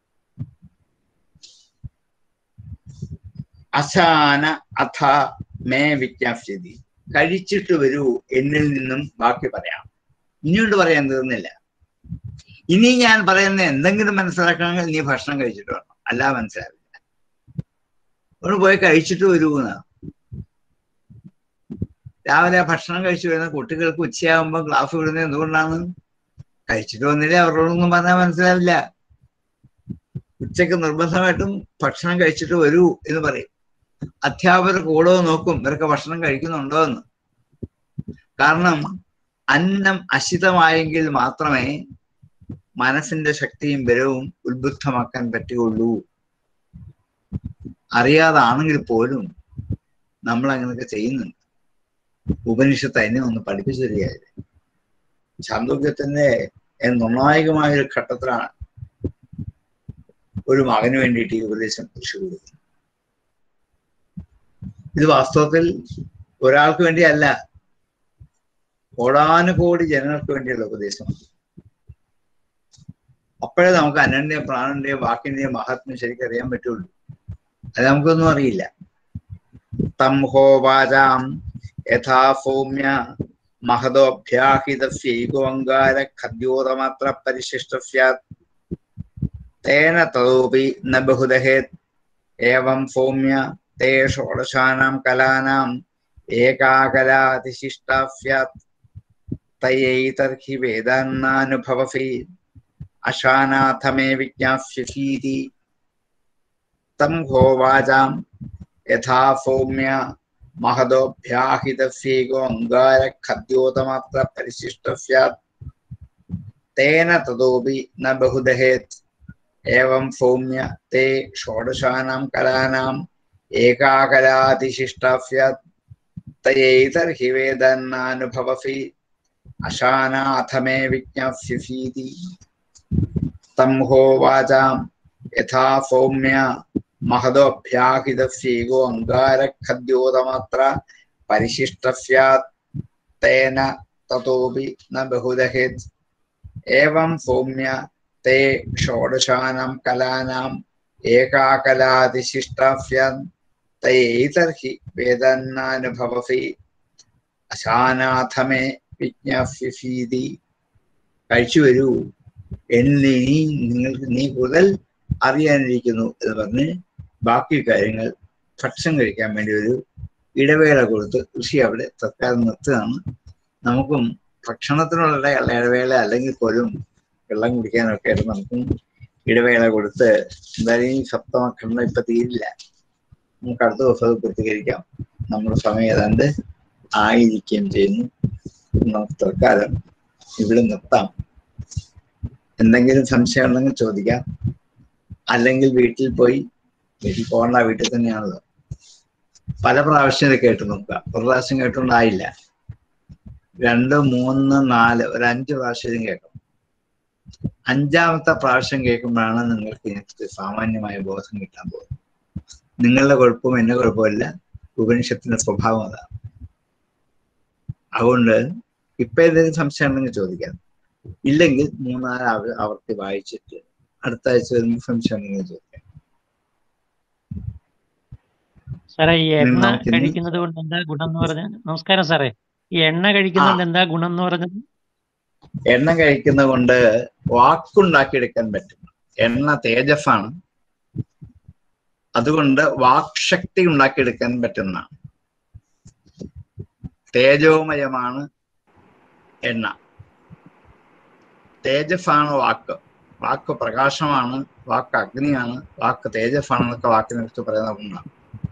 Speaker 1: അശാന അഥ മേ വിജ്ഞാപ്യതി കഴിച്ചിട്ട് വരൂ എന്നിൽ നിന്നും ബാക്കി പറയാം ഇനിയോട്ട് പറയാൻ തീർന്നില്ല ഇനി ഞാൻ പറയുന്ന എന്തെങ്കിലും മനസ്സിലാക്കണമെങ്കിൽ നീ ഭക്ഷണം കഴിച്ചിട്ട് വേണം അല്ല മനസ്സിലാവില്ല ഒന്ന് പോയി കഴിച്ചിട്ട് വരൂന്ന രാവിലെ ഭക്ഷണം കഴിച്ചു വരുന്ന കുട്ടികൾക്ക് ഉച്ചയാകുമ്പോൾ ക്ലാസ് വിടുന്നത് എന്തുകൊണ്ടാണ് കഴിച്ചിട്ട് വന്നില്ലേ അവരോടൊന്നും പറഞ്ഞാൽ മനസ്സിലാവില്ല ഉച്ചക്ക് നിർബന്ധമായിട്ടും ഭക്ഷണം കഴിച്ചിട്ട് വരൂ എന്ന് പറയും അധ്യാപകർ കൂടെ നോക്കും ഇവരൊക്കെ ഭക്ഷണം കഴിക്കുന്നുണ്ടോ എന്ന് കാരണം അന്നം അശിതമായെങ്കിൽ മാത്രമേ മനസ്സിന്റെ ശക്തിയും ബലവും ഉത്ബുദ്ധമാക്കാൻ പറ്റുകയുള്ളൂ അറിയാതാണെങ്കിൽ പോലും നമ്മൾ അങ്ങനെയൊക്കെ ചെയ്യുന്നുണ്ട് ഉപനിഷത്ത് അതിനെ ഒന്ന് പഠിപ്പിച്ചു തരികയായിരുന്നു ചാന്തോക്യത്തിന്റെ നിർണായകമായ ഒരു ഘട്ടത്തിലാണ് ഒരു മകന് വേണ്ടിയിട്ട് ഈ ഉപദേശം കൃഷി കൊടുക്കുന്നത് ഇത് വാസ്തവത്തിൽ ഒരാൾക്ക് വേണ്ടിയല്ല കോടാനുകോടി ജനങ്ങൾക്ക് വേണ്ടിയുള്ള ഉപദേശമാണ് അപ്പോഴേ നമുക്ക് അനന്യ പ്രാണന്റെയും വാക്കിന്റെയും മഹാത്മ്യം ശരിക്കും അറിയാൻ പറ്റുള്ളൂ അത് നമുക്കൊന്നും അറിയില്ല തം ഹോവാചാം യഥാ സൗമ്യ മഹതോഭ്യാഹിതസ്യൈകോങ്കാര ഖദ്യോതമാത്ര പരിശിഷ്ടസ്യാത് തേന തതോപി ന ബഹുദഹേത് ഏവം സൗമ്യ തേ ഷോഡശാനാം കലാനാം ഏകാകലാതിശിഷ്ടാ സ്യാത് തയൈതർഹി വേദാന്നാനുഭവസി അശാനാഥമേ വിജ്ഞാസ്യസീതി തം ഹോവാചാം യഥാ സൗമ്യ മഹതോഭ്യാഹിതസ്യേകോ അങ്കാര ഖദ്യോതമാത്ര പരിശിഷ്ട സ്യാത് തേന തതോപി ന ബഹുദഹേത് ഏവം സൗമ്യ തേ ഷോഡശാനാം കലാനാം ഏകാകലാതിശിഷ്ടാ സ്യാത് തയൈതർഹി വേദന്നാനുഭവസി അശാനാഥമേ വിജ്ഞാസ്യസീതി തം ഹോവാചാം യഥാ സൗമ്യ മഹതോഭ്യാഹിതസ്യേകോ അങ്കാരഖദ്യോതമാത്ര പരിശിഷ്ട സ്യാത് തേന തതോപി ന ബഹുദഹേത് ഏവം സൗമ്യ തേ ഷോഡശാനാം കലാനാം ഏകാകലാതിശിഷ്ട സ്യാത് തൈതർഹി വേദന്നാനുഭവസി അശാനാഥമേ വിജ്ഞാസ്യസീതി കഴിച്ചു വരൂ എന്നിൽ നീ നിങ്ങൾക്ക് നീ കൂടുതൽ അറിയാനിരിക്കുന്നു എന്ന് പറഞ്ഞ് ബാക്കി കാര്യങ്ങൾ ഭക്ഷണം കഴിക്കാൻ വേണ്ടി ഒരു ഇടവേള കൊടുത്ത് കൃഷി അവിടെ തൽക്കാലം നിർത്തുകയാണ് നമുക്കും ഭക്ഷണത്തിനുള്ള ഇടവേള അല്ലെങ്കിൽ പോലും വെള്ളം കുടിക്കാനൊക്കെ ആയിട്ട് നമുക്കും ഇടവേള കൊടുത്ത് എന്തായാലും ഈ സപ്തമഖണ്ഡം ഇപ്പൊ തീരില്ല നമുക്ക് അടുത്ത ദിവസം അത് പൂർത്തീകരിക്കാം നമ്മുടെ സമയം ഏതാണ്ട് ആയിരിക്കുകയും ചെയ്യുന്നു നമുക്ക് തൽക്കാലം ഇവിടെ നിർത്താം എന്തെങ്കിലും സംശയം ഉണ്ടെങ്കിൽ ചോദിക്കാം അല്ലെങ്കിൽ വീട്ടിൽ പോയി വീട്ടിൽ പോകണ്ട വീട്ടിൽ തന്നെയാണല്ലോ പല പ്രാവശ്യം ഇത് കേട്ടു നോക്കുക ഒരു പ്രാവശ്യം കേട്ടുകൊണ്ടായില്ല രണ്ട് മൂന്ന് നാല് ഒരു അഞ്ച് പ്രാവശ്യം കേൾക്കും അഞ്ചാമത്തെ പ്രാവശ്യം കേൾക്കുമ്പോഴാണ് നിങ്ങൾക്ക് ഇതിനകത്ത് സാമാന്യമായ ബോധം കിട്ടാൻ പോകുന്നത് നിങ്ങളുടെ കുഴപ്പവും എന്റെ കുഴപ്പമല്ല ഉപനിഷത്തിന്റെ സ്വഭാവം അതാണ് അതുകൊണ്ട് ഇപ്പൊ എന്തെങ്കിലും സംശയം ഉണ്ടെങ്കിൽ ചോദിക്കാം ഇല്ലെങ്കിൽ മൂന്നാല് ആവ- ആവർത്തി വായിച്ചിട്ട് അടുത്ത ആഴ്ച വരുമ്പോൾ സംശയം ഉണ്ടെങ്കിൽ ചോദിക്കാം
Speaker 4: സാറേ ഈ എണ്ണ
Speaker 1: നമുക്ക് ഇന്ന്
Speaker 4: കഴിക്കുന്നത് കൊണ്ട് എന്താ ഗുണം എന്ന് പറഞ്ഞാൽ നമസ്കാരം സാറേ ഈ എണ്ണ കഴിക്കുന്നത് എന്താ ഗുണം എന്ന് പറഞ്ഞത്
Speaker 1: എണ്ണ കഴിക്കുന്നത് കൊണ്ട് വാക്കുണ്ടാക്കിയെടുക്കാൻ പറ്റും എണ്ണ തേജസ്സാണ് അതുകൊണ്ട് വാക്ശക്തി ഉണ്ടാക്കിയെടുക്കാൻ പറ്റുന്നതാണ് തേജോമയമാണ് എണ്ണ തേജസ്സാണ് വാക്ക് വാക്ക് പ്രകാശമാണ് വാക്ക് അഗ്നിയാണ് വാക്ക് തേജസ്സാണെന്നൊക്കെ വാക്കിനെ കുറിച്ച് പറയുന്ന ഒന്നാണ്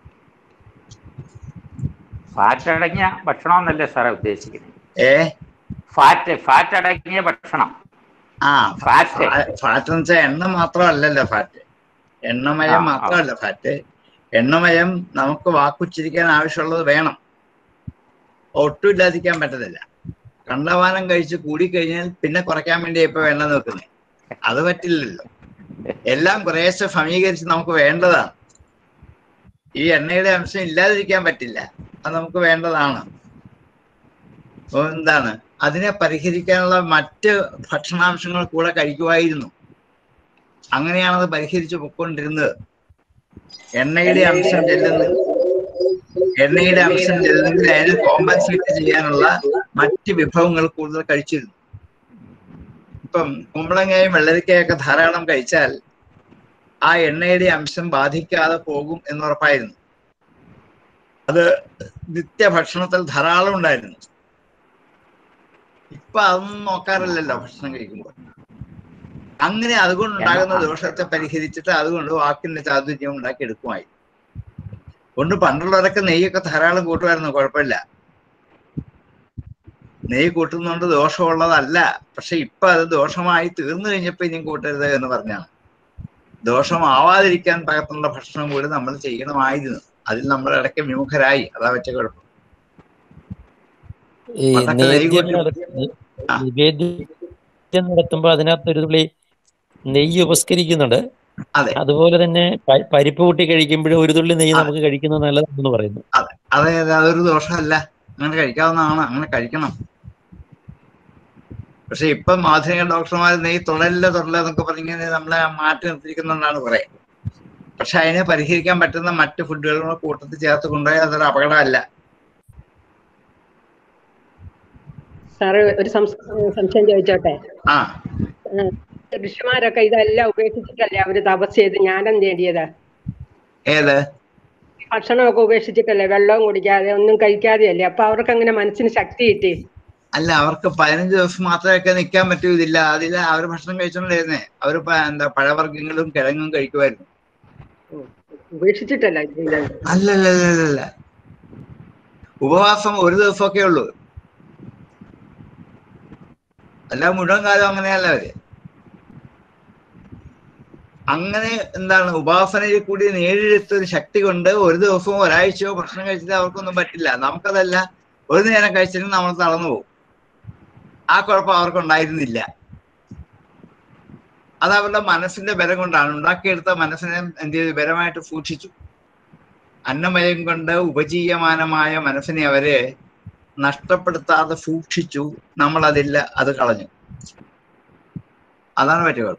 Speaker 3: ഫാറ്റ് അടങ്ങിയ ഭക്ഷണം എന്നല്ലേ സാറേ ഉദ്ദേശിക്കുന്നത്
Speaker 1: ഏ
Speaker 3: ഫാറ്റ് ഫാറ്റ് അടങ്ങിയ ഭക്ഷണം
Speaker 1: ആ
Speaker 3: ഫാറ്റ്
Speaker 1: ഫാറ്റ് എന്ന് വെച്ചാൽ എണ്ണ മാത്രമല്ലല്ലോ ഫാറ്റ് എണ്ണമയം
Speaker 3: ആ, ആ.
Speaker 1: മാത്രമല്ല ഫാറ്റ് എണ്ണമയം നമുക്ക് വാക്കുച്ചരിക്കാൻ ആവശ്യമുള്ളത് വേണം ഒട്ടും ഇല്ലാതിരിക്കാൻ പറ്റത്തില്ല കണ്ടവാനം കഴിച്ച് കൂടിക്കഴിഞ്ഞാൽ പിന്നെ കുറയ്ക്കാൻ വേണ്ടി ഇപ്പൊ വേണ്ട നോക്കുന്നത് അത് പറ്റില്ലല്ലോ എല്ലാം കുറേശ്ശെ സമീകരിച്ച് നമുക്ക് വേണ്ടതാണ് ഈ എണ്ണയുടെ അംശം ഇല്ലാതിരിക്കാൻ പറ്റില്ല അത് നമുക്ക് വേണ്ടതാണ് അപ്പൊ എന്താണ് അതിനെ പരിഹരിക്കാനുള്ള മറ്റ് ഭക്ഷണാംശങ്ങൾ കൂടെ കഴിക്കുമായിരുന്നു അങ്ങനെയാണ് അത് പരിഹരിച്ചു പൊക്കൊണ്ടിരുന്നത് എണ്ണയുടെ അംശം ചെല്ലുന്ന എണ്ണയുടെ അംശം ചെല്ലുന്നെങ്കിൽ അതിനെ കോമ്പൻസേറ്റ് ചെയ്യാനുള്ള മറ്റ് വിഭവങ്ങൾ കൂടുതൽ കഴിച്ചിരുന്നു ഇപ്പം കുമ്പളങ്ങയും വെള്ളരിക്കയൊക്കെ ധാരാളം കഴിച്ചാൽ ആ എണ്ണയുടെ അംശം ബാധിക്കാതെ പോകും എന്നുറപ്പായിരുന്നു അത് നിത്യഭക്ഷണത്തിൽ ധാരാളം ഉണ്ടായിരുന്നു ഇപ്പൊ അതൊന്നും നോക്കാറില്ലല്ലോ ഭക്ഷണം കഴിക്കുമ്പോൾ അങ്ങനെ അതുകൊണ്ടുണ്ടാകുന്ന ദോഷത്തെ പരിഹരിച്ചിട്ട് അതുകൊണ്ട് വാക്കിന്റെ ചാതുര്യം ഉണ്ടാക്കി എടുക്കുമായി കൊണ്ട് പണ്ടുള്ളവരൊക്കെ നെയ്യൊക്കെ ധാരാളം കൂട്ടുമായിരുന്നു കുഴപ്പമില്ല നെയ്യ് കൂട്ടുന്നതുകൊണ്ട് ദോഷമുള്ളതല്ല പക്ഷെ ഇപ്പൊ അത് ദോഷമായി തീർന്നു കഴിഞ്ഞപ്പോ ഇനിയും കൂട്ടരുത് എന്ന് പറഞ്ഞാണ് ദോഷമാവാതിരിക്കാൻ പാകത്തുള്ള ഭക്ഷണം കൂടി നമ്മൾ ചെയ്യണമായിരുന്നു അതിൽ നമ്മൾ ഇടയ്ക്ക് വിമുഖരായി അതാ വെച്ച കുഴപ്പം
Speaker 4: ഈ
Speaker 1: പണ്ടൊക്കെ നെയ്യ്
Speaker 4: നിവേദ്യം
Speaker 1: കൂട്ടി-
Speaker 4: നട-
Speaker 1: ആ.
Speaker 4: നിവേദ്യം നടത്തുമ്പോൾ അതിനകത്ത് ഒരു തുള്ളി നെയ്യ് ഉപസ്കരിക്കുന്നുണ്ട്
Speaker 1: അതെ
Speaker 4: അതുപോലെ തന്നെ പ- പരിപ്പ് കൂട്ടി കഴിക്കുമ്പോഴും ഒരു തുള്ളി നെയ്യ്
Speaker 1: അതെ.
Speaker 4: നമുക്ക് കഴിക്കുന്നത് നല്ലതാണെന്ന് പറയുന്നു
Speaker 1: അതെ അതെ അതൊരു ദോഷമല്ല അങ്ങനെ കഴിക്കാവുന്നതാണ് അങ്ങനെ കഴിക്കണം പക്ഷെ ഇപ്പം ആധുനിക ഡോക്ടർമാർ നെയ്യ് തൊടല്ല തൊടല എന്നൊക്കെ പറഞ്ഞിങ്ങനെ നമ്മളെ മാറ്റി നിർത്തിയിരിക്കുന്നുണ്ടാണ് കുറെ പക്ഷെ അതിനെ പരിഹരിക്കാൻ പറ്റുന്ന മറ്റ് ഫുഡുകളുടെ കൂട്ടത്തിൽ ചേർത്ത് കൊണ്ടുപോയാൽ അതൊരു അപകടമല്ല
Speaker 5: സാറ് ഒരു സംശ- സംശയം ചോദിച്ചോട്ടെ
Speaker 1: ആ
Speaker 5: ഉം. ഋഷിമാരൊക്കെ ഇതെല്ലാം ഉപേക്ഷിച്ചിട്ടല്ലേ അവര് തപസ് ചെയ്ത് ജ്ഞാനം നേടിയത്
Speaker 1: ഏത്
Speaker 5: ഭക്ഷണമൊക്കെ ഉപേക്ഷിച്ചിട്ടല്ലേ വെള്ളവും കുടിക്കാതെ ഒന്നും കഴിക്കാതെയല്ലേ അപ്പൊ അവർക്ക് അങ്ങനെ മനസ്സിന് ശക്തി കിട്ടി
Speaker 1: അല്ല അവർക്ക് പതിനഞ്ച് ദിവസം മാത്രമൊക്കെ നിൽക്കാൻ പറ്റൂ ഇതില്ല അതില്ല അവർ ഭക്ഷണം കഴിച്ചോണ്ടിരുന്നേ അവർ എന്താ പഴവർഗ്ഗങ്ങളും കിഴങ്ങും കഴിക്കുമായിരുന്നു
Speaker 5: ഉപേക്ഷിച്ചിട്ടല്ല ഇത് ചെയ്തത്.
Speaker 1: അല്ല അല്ല അല്ല അല്ല, അല്ല ഉപവാസം ഒരു ദിവസമൊക്കെ ഉള്ളൂ അല്ല മുഴുവൻ കാലം അങ്ങനെയല്ല അവര് അങ്ങനെ എന്താണ് ഉപാസനയിൽ കൂടി നേടിയെടുത്ത ഒരു ശക്തി കൊണ്ട് ഒരു ദിവസമോ ഒരാഴ്ചയോ ഭക്ഷണം കഴിച്ചിട്ട് അവർക്കൊന്നും പറ്റില്ല നമുക്കതല്ല ഒരു നേരം കഴിച്ചിട്ട് നമ്മൾ തളർന്നു പോകും ആ കുഴപ്പം അവർക്കുണ്ടായിരുന്നില്ല അത് അവരുടെ മനസ്സിന്റെ ബലം കൊണ്ടാണ് ഉണ്ടാക്കിയെടുത്ത മനസ്സിനെ എന്ത് ചെയ്തു ബലമായിട്ട് സൂക്ഷിച്ചു അന്നമയം കൊണ്ട് ഉപജീയമാനമായ മനസ്സിനെ അവര് നഷ്ടപ്പെടുത്താതെ സൂക്ഷിച്ചു നമ്മൾ അതില്ല അത് കളഞ്ഞു അതാണ് പറ്റുക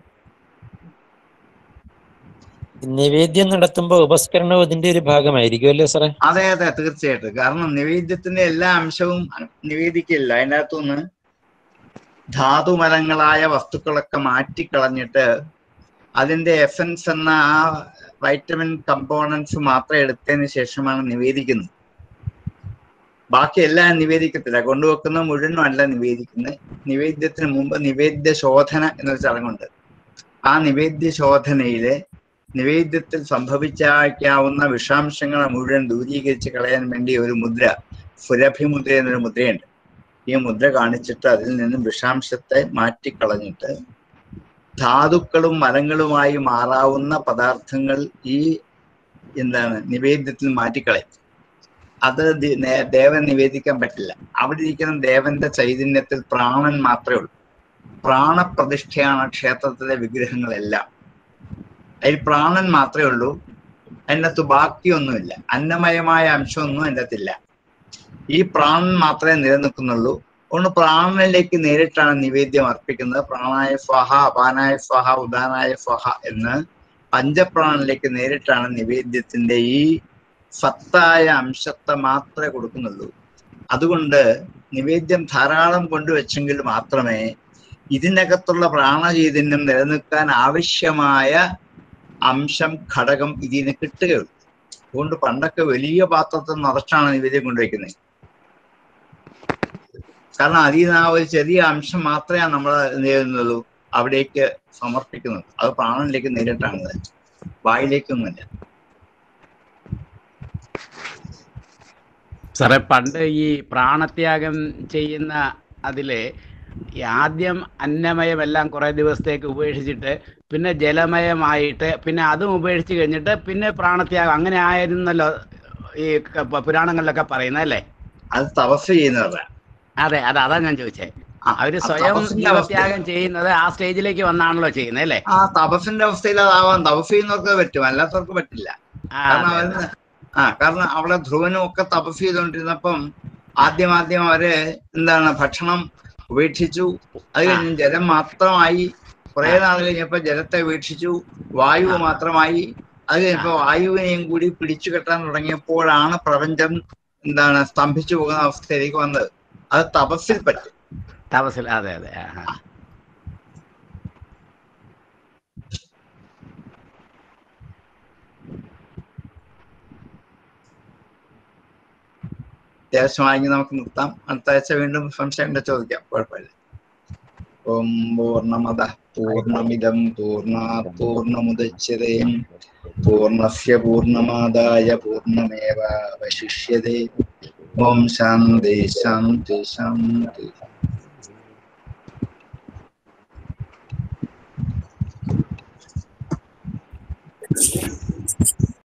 Speaker 4: നിവേദ്യം നടത്തുമ്പോൾ ഉപസ്കരണവും ഇതിന്റെ ഒരു ഭാഗമായിരിക്കും അല്ലേ സാറേ
Speaker 1: അതെ അതെ തീർച്ചയായിട്ടും കാരണം നിവേദ്യത്തിന്റെ എല്ലാ അംശവും നിവേദിക്കില്ല അതിൻ്റെ അകത്തുനിന്ന് ധാതുമലങ്ങളായ വസ്തുക്കളൊക്കെ മാറ്റിക്കളഞ്ഞിട്ട് അതിന്റെ എസൻസ് എന്ന ആ വൈറ്റമിൻ കമ്പോണൻസ് മാത്രം എടുത്തതിന് ശേഷമാണ് നിവേദിക്കുന്നത് ബാക്കി എല്ലാം നിവേദിക്കത്തില്ല കൊണ്ടുവെക്കുന്ന മുഴുവനും അല്ല നിവേദിക്കുന്നത് നിവേദ്യത്തിന് മുമ്പ് നിവേദ്യ ശോധന എന്നൊരു ചടങ്ങുണ്ട് ആ നിവേദ്യ ശോധനയിലെ നിവേദ്യത്തിൽ സംഭവിച്ചേക്കാവുന്ന വിഷാംശങ്ങളെ മുഴുവൻ ദൂരീകരിച്ച് കളയാൻ വേണ്ടി ഒരു മുദ്ര സുരഭിമുദ്ര എന്നൊരു മുദ്രയുണ്ട് ഈ മുദ്ര കാണിച്ചിട്ട് അതിൽ നിന്നും വിഷാംശത്തെ മാറ്റിക്കളഞ്ഞിട്ട് ധാതുക്കളും മരങ്ങളുമായി മാറാവുന്ന പദാർത്ഥങ്ങൾ ഈ എന്താണ് നിവേദ്യത്തിൽ മാറ്റിക്കളയും അത് ദി- നേ- ദേവൻ നിവേദിക്കാൻ പറ്റില്ല അവിടെ ഇരിക്കുന്ന ദേവന്റെ ചൈതന്യത്തിൽ പ്രാണൻ മാത്രമേ ഉള്ളൂ പ്രാണപ്രതിഷ്ഠയാണ് ക്ഷേത്രത്തിലെ വിഗ്രഹങ്ങളെല്ലാം അതിൽ പ്രാണൻ മാത്രമേ ഉള്ളൂ അതിനകത്ത് ബാക്കിയൊന്നുമില്ല അന്നമയമായ അംശമൊന്നും അതിൻ്റെ അകത്തില്ല ഈ പ്രാണൻ മാത്രമേ നിലനിൽക്കുന്നുള്ളൂ അതുകൊണ്ട് പ്രാണനിലേക്ക് നേരിട്ടാണ് നിവേദ്യം അർപ്പിക്കുന്നത് പ്രാണായ സ്വാഹ അപാനായ സ്വാഹ ഉദാനായ സ്വാഹ എന്ന് പഞ്ചപ്രാണനിലേക്ക് നേരിട്ടാണ് നിവേദ്യത്തിന്റെ ഈ സത്തായ അംശത്തെ മാത്രമേ കൊടുക്കുന്നുള്ളൂ അതുകൊണ്ട് നിവേദ്യം ധാരാളം കൊണ്ടുവച്ചെങ്കിൽ മാത്രമേ ഇതിനകത്തുള്ള പ്രാണചൈതന്യം നിലനിൽക്കാൻ ആവശ്യമായ അംശം ഘടകം ഇതിന് കിട്ടുകയുള്ളൂ അതുകൊണ്ട് പണ്ടൊക്കെ വലിയ പാത്രത്തിൽ നിറച്ചാണ് നിവേദ്യം കൊണ്ടുവയ്ക്കുന്നത് കാരണം അതിൽ നിന്ന് ആ ഒരു ചെറിയ അംശം മാത്രമേ നമ്മൾ എന്ത് ചെയ്യുന്നുള്ളൂ അവിടേക്ക് സമർപ്പിക്കുന്നത് അത് പ്രാണനിലേക്ക് നേരിട്ടാണ് വായിലേക്കൊന്നുമില്ല
Speaker 6: സാറേ പണ്ട് ഈ പ്രാണത്യാഗം ചെയ്യുന്ന അതില് ഈ ആദ്യം അന്നമയമെല്ലാം കുറെ ദിവസത്തേക്ക് ഉപേക്ഷിച്ചിട്ട് പിന്നെ ജലമയമായിട്ട് പിന്നെ അതും ഉപേക്ഷിച്ച് കഴിഞ്ഞിട്ട് പിന്നെ പ്രാണത്യാഗം അങ്ങനെ ആയിരുന്നല്ലോ ഈ ക- പ- പുരാണങ്ങളിലൊക്കെ പറയുന്നത് അല്ലേ
Speaker 1: അത് തപസ് ചെയ്യുന്നവരാ
Speaker 6: അതെ അതെ അതാ ഞാൻ ചോദിച്ചേ
Speaker 1: ആ,
Speaker 6: അവര്
Speaker 1: ആ
Speaker 6: സ്വയം
Speaker 1: തപസ്സിന്റെ അവസ്ഥ
Speaker 6: ജീവത്യാഗം ചെയ്യുന്നത് ആ സ്റ്റേജിലേക്ക് വന്നാണല്ലോ ചെയ്യുന്നത് അല്ലേ
Speaker 1: ആ തപസ്സിന്റെ അവസ്ഥയിൽ അതാവാം തപസ് ചെയ്യുന്നവർക്ക് പറ്റും അല്ലാത്തവർക്ക് പറ്റില്ല
Speaker 6: ആ,
Speaker 1: കാരണം
Speaker 6: അതെ,
Speaker 1: അവര് ആ കാരണം അവിടെ ധ്രുവനും ഒക്കെ തപസ് ചെയ്തുകൊണ്ടിരുന്നപ്പം ആദ്യം ആദ്യം അവര് എന്താണ് ഭക്ഷണം ഉപേക്ഷിച്ചു അത് കഴിഞ്ഞ് ജലം മാത്രമായി കുറെ നാൾ കഴിഞ്ഞപ്പോ ജലത്തെ ഉപേക്ഷിച്ചു വായു മാത്രമായി അത് കഴിഞ്ഞപ്പോ വായുവിനെയും കൂടി പിടിച്ചു കെട്ടാൻ തുടങ്ങിയപ്പോഴാണ് പ്രപഞ്ചം എന്താണ് സ്തംഭിച്ചു പോകുന്ന അവസ്ഥയിലേക്ക് വന്നത് അത് തപസ്സിൽ പറ്റും
Speaker 6: തപസ്സിൽ അതെ അതെ ആ, ആ.
Speaker 1: അത്യാവശ്യമായെങ്കിൽ നമുക്ക് നിർത്താം അടുത്ത ആഴ്ച വീണ്ടും സംശയം ഉണ്ടെ ചോദിക്കാം കുഴപ്പമില്ല ഓം പൂർണ്ണമത പൂർണ്ണമിതം പൂർണ്ണാത് പൂർണ്ണമുദച്യതേ പൂർണ്ണസ്യ പൂർണ്ണമാദായ പൂർണ്ണമേവ അവശിഷ്യതേ
Speaker 7: ഓം ശാന്തി ശാന്തി ശാന്തി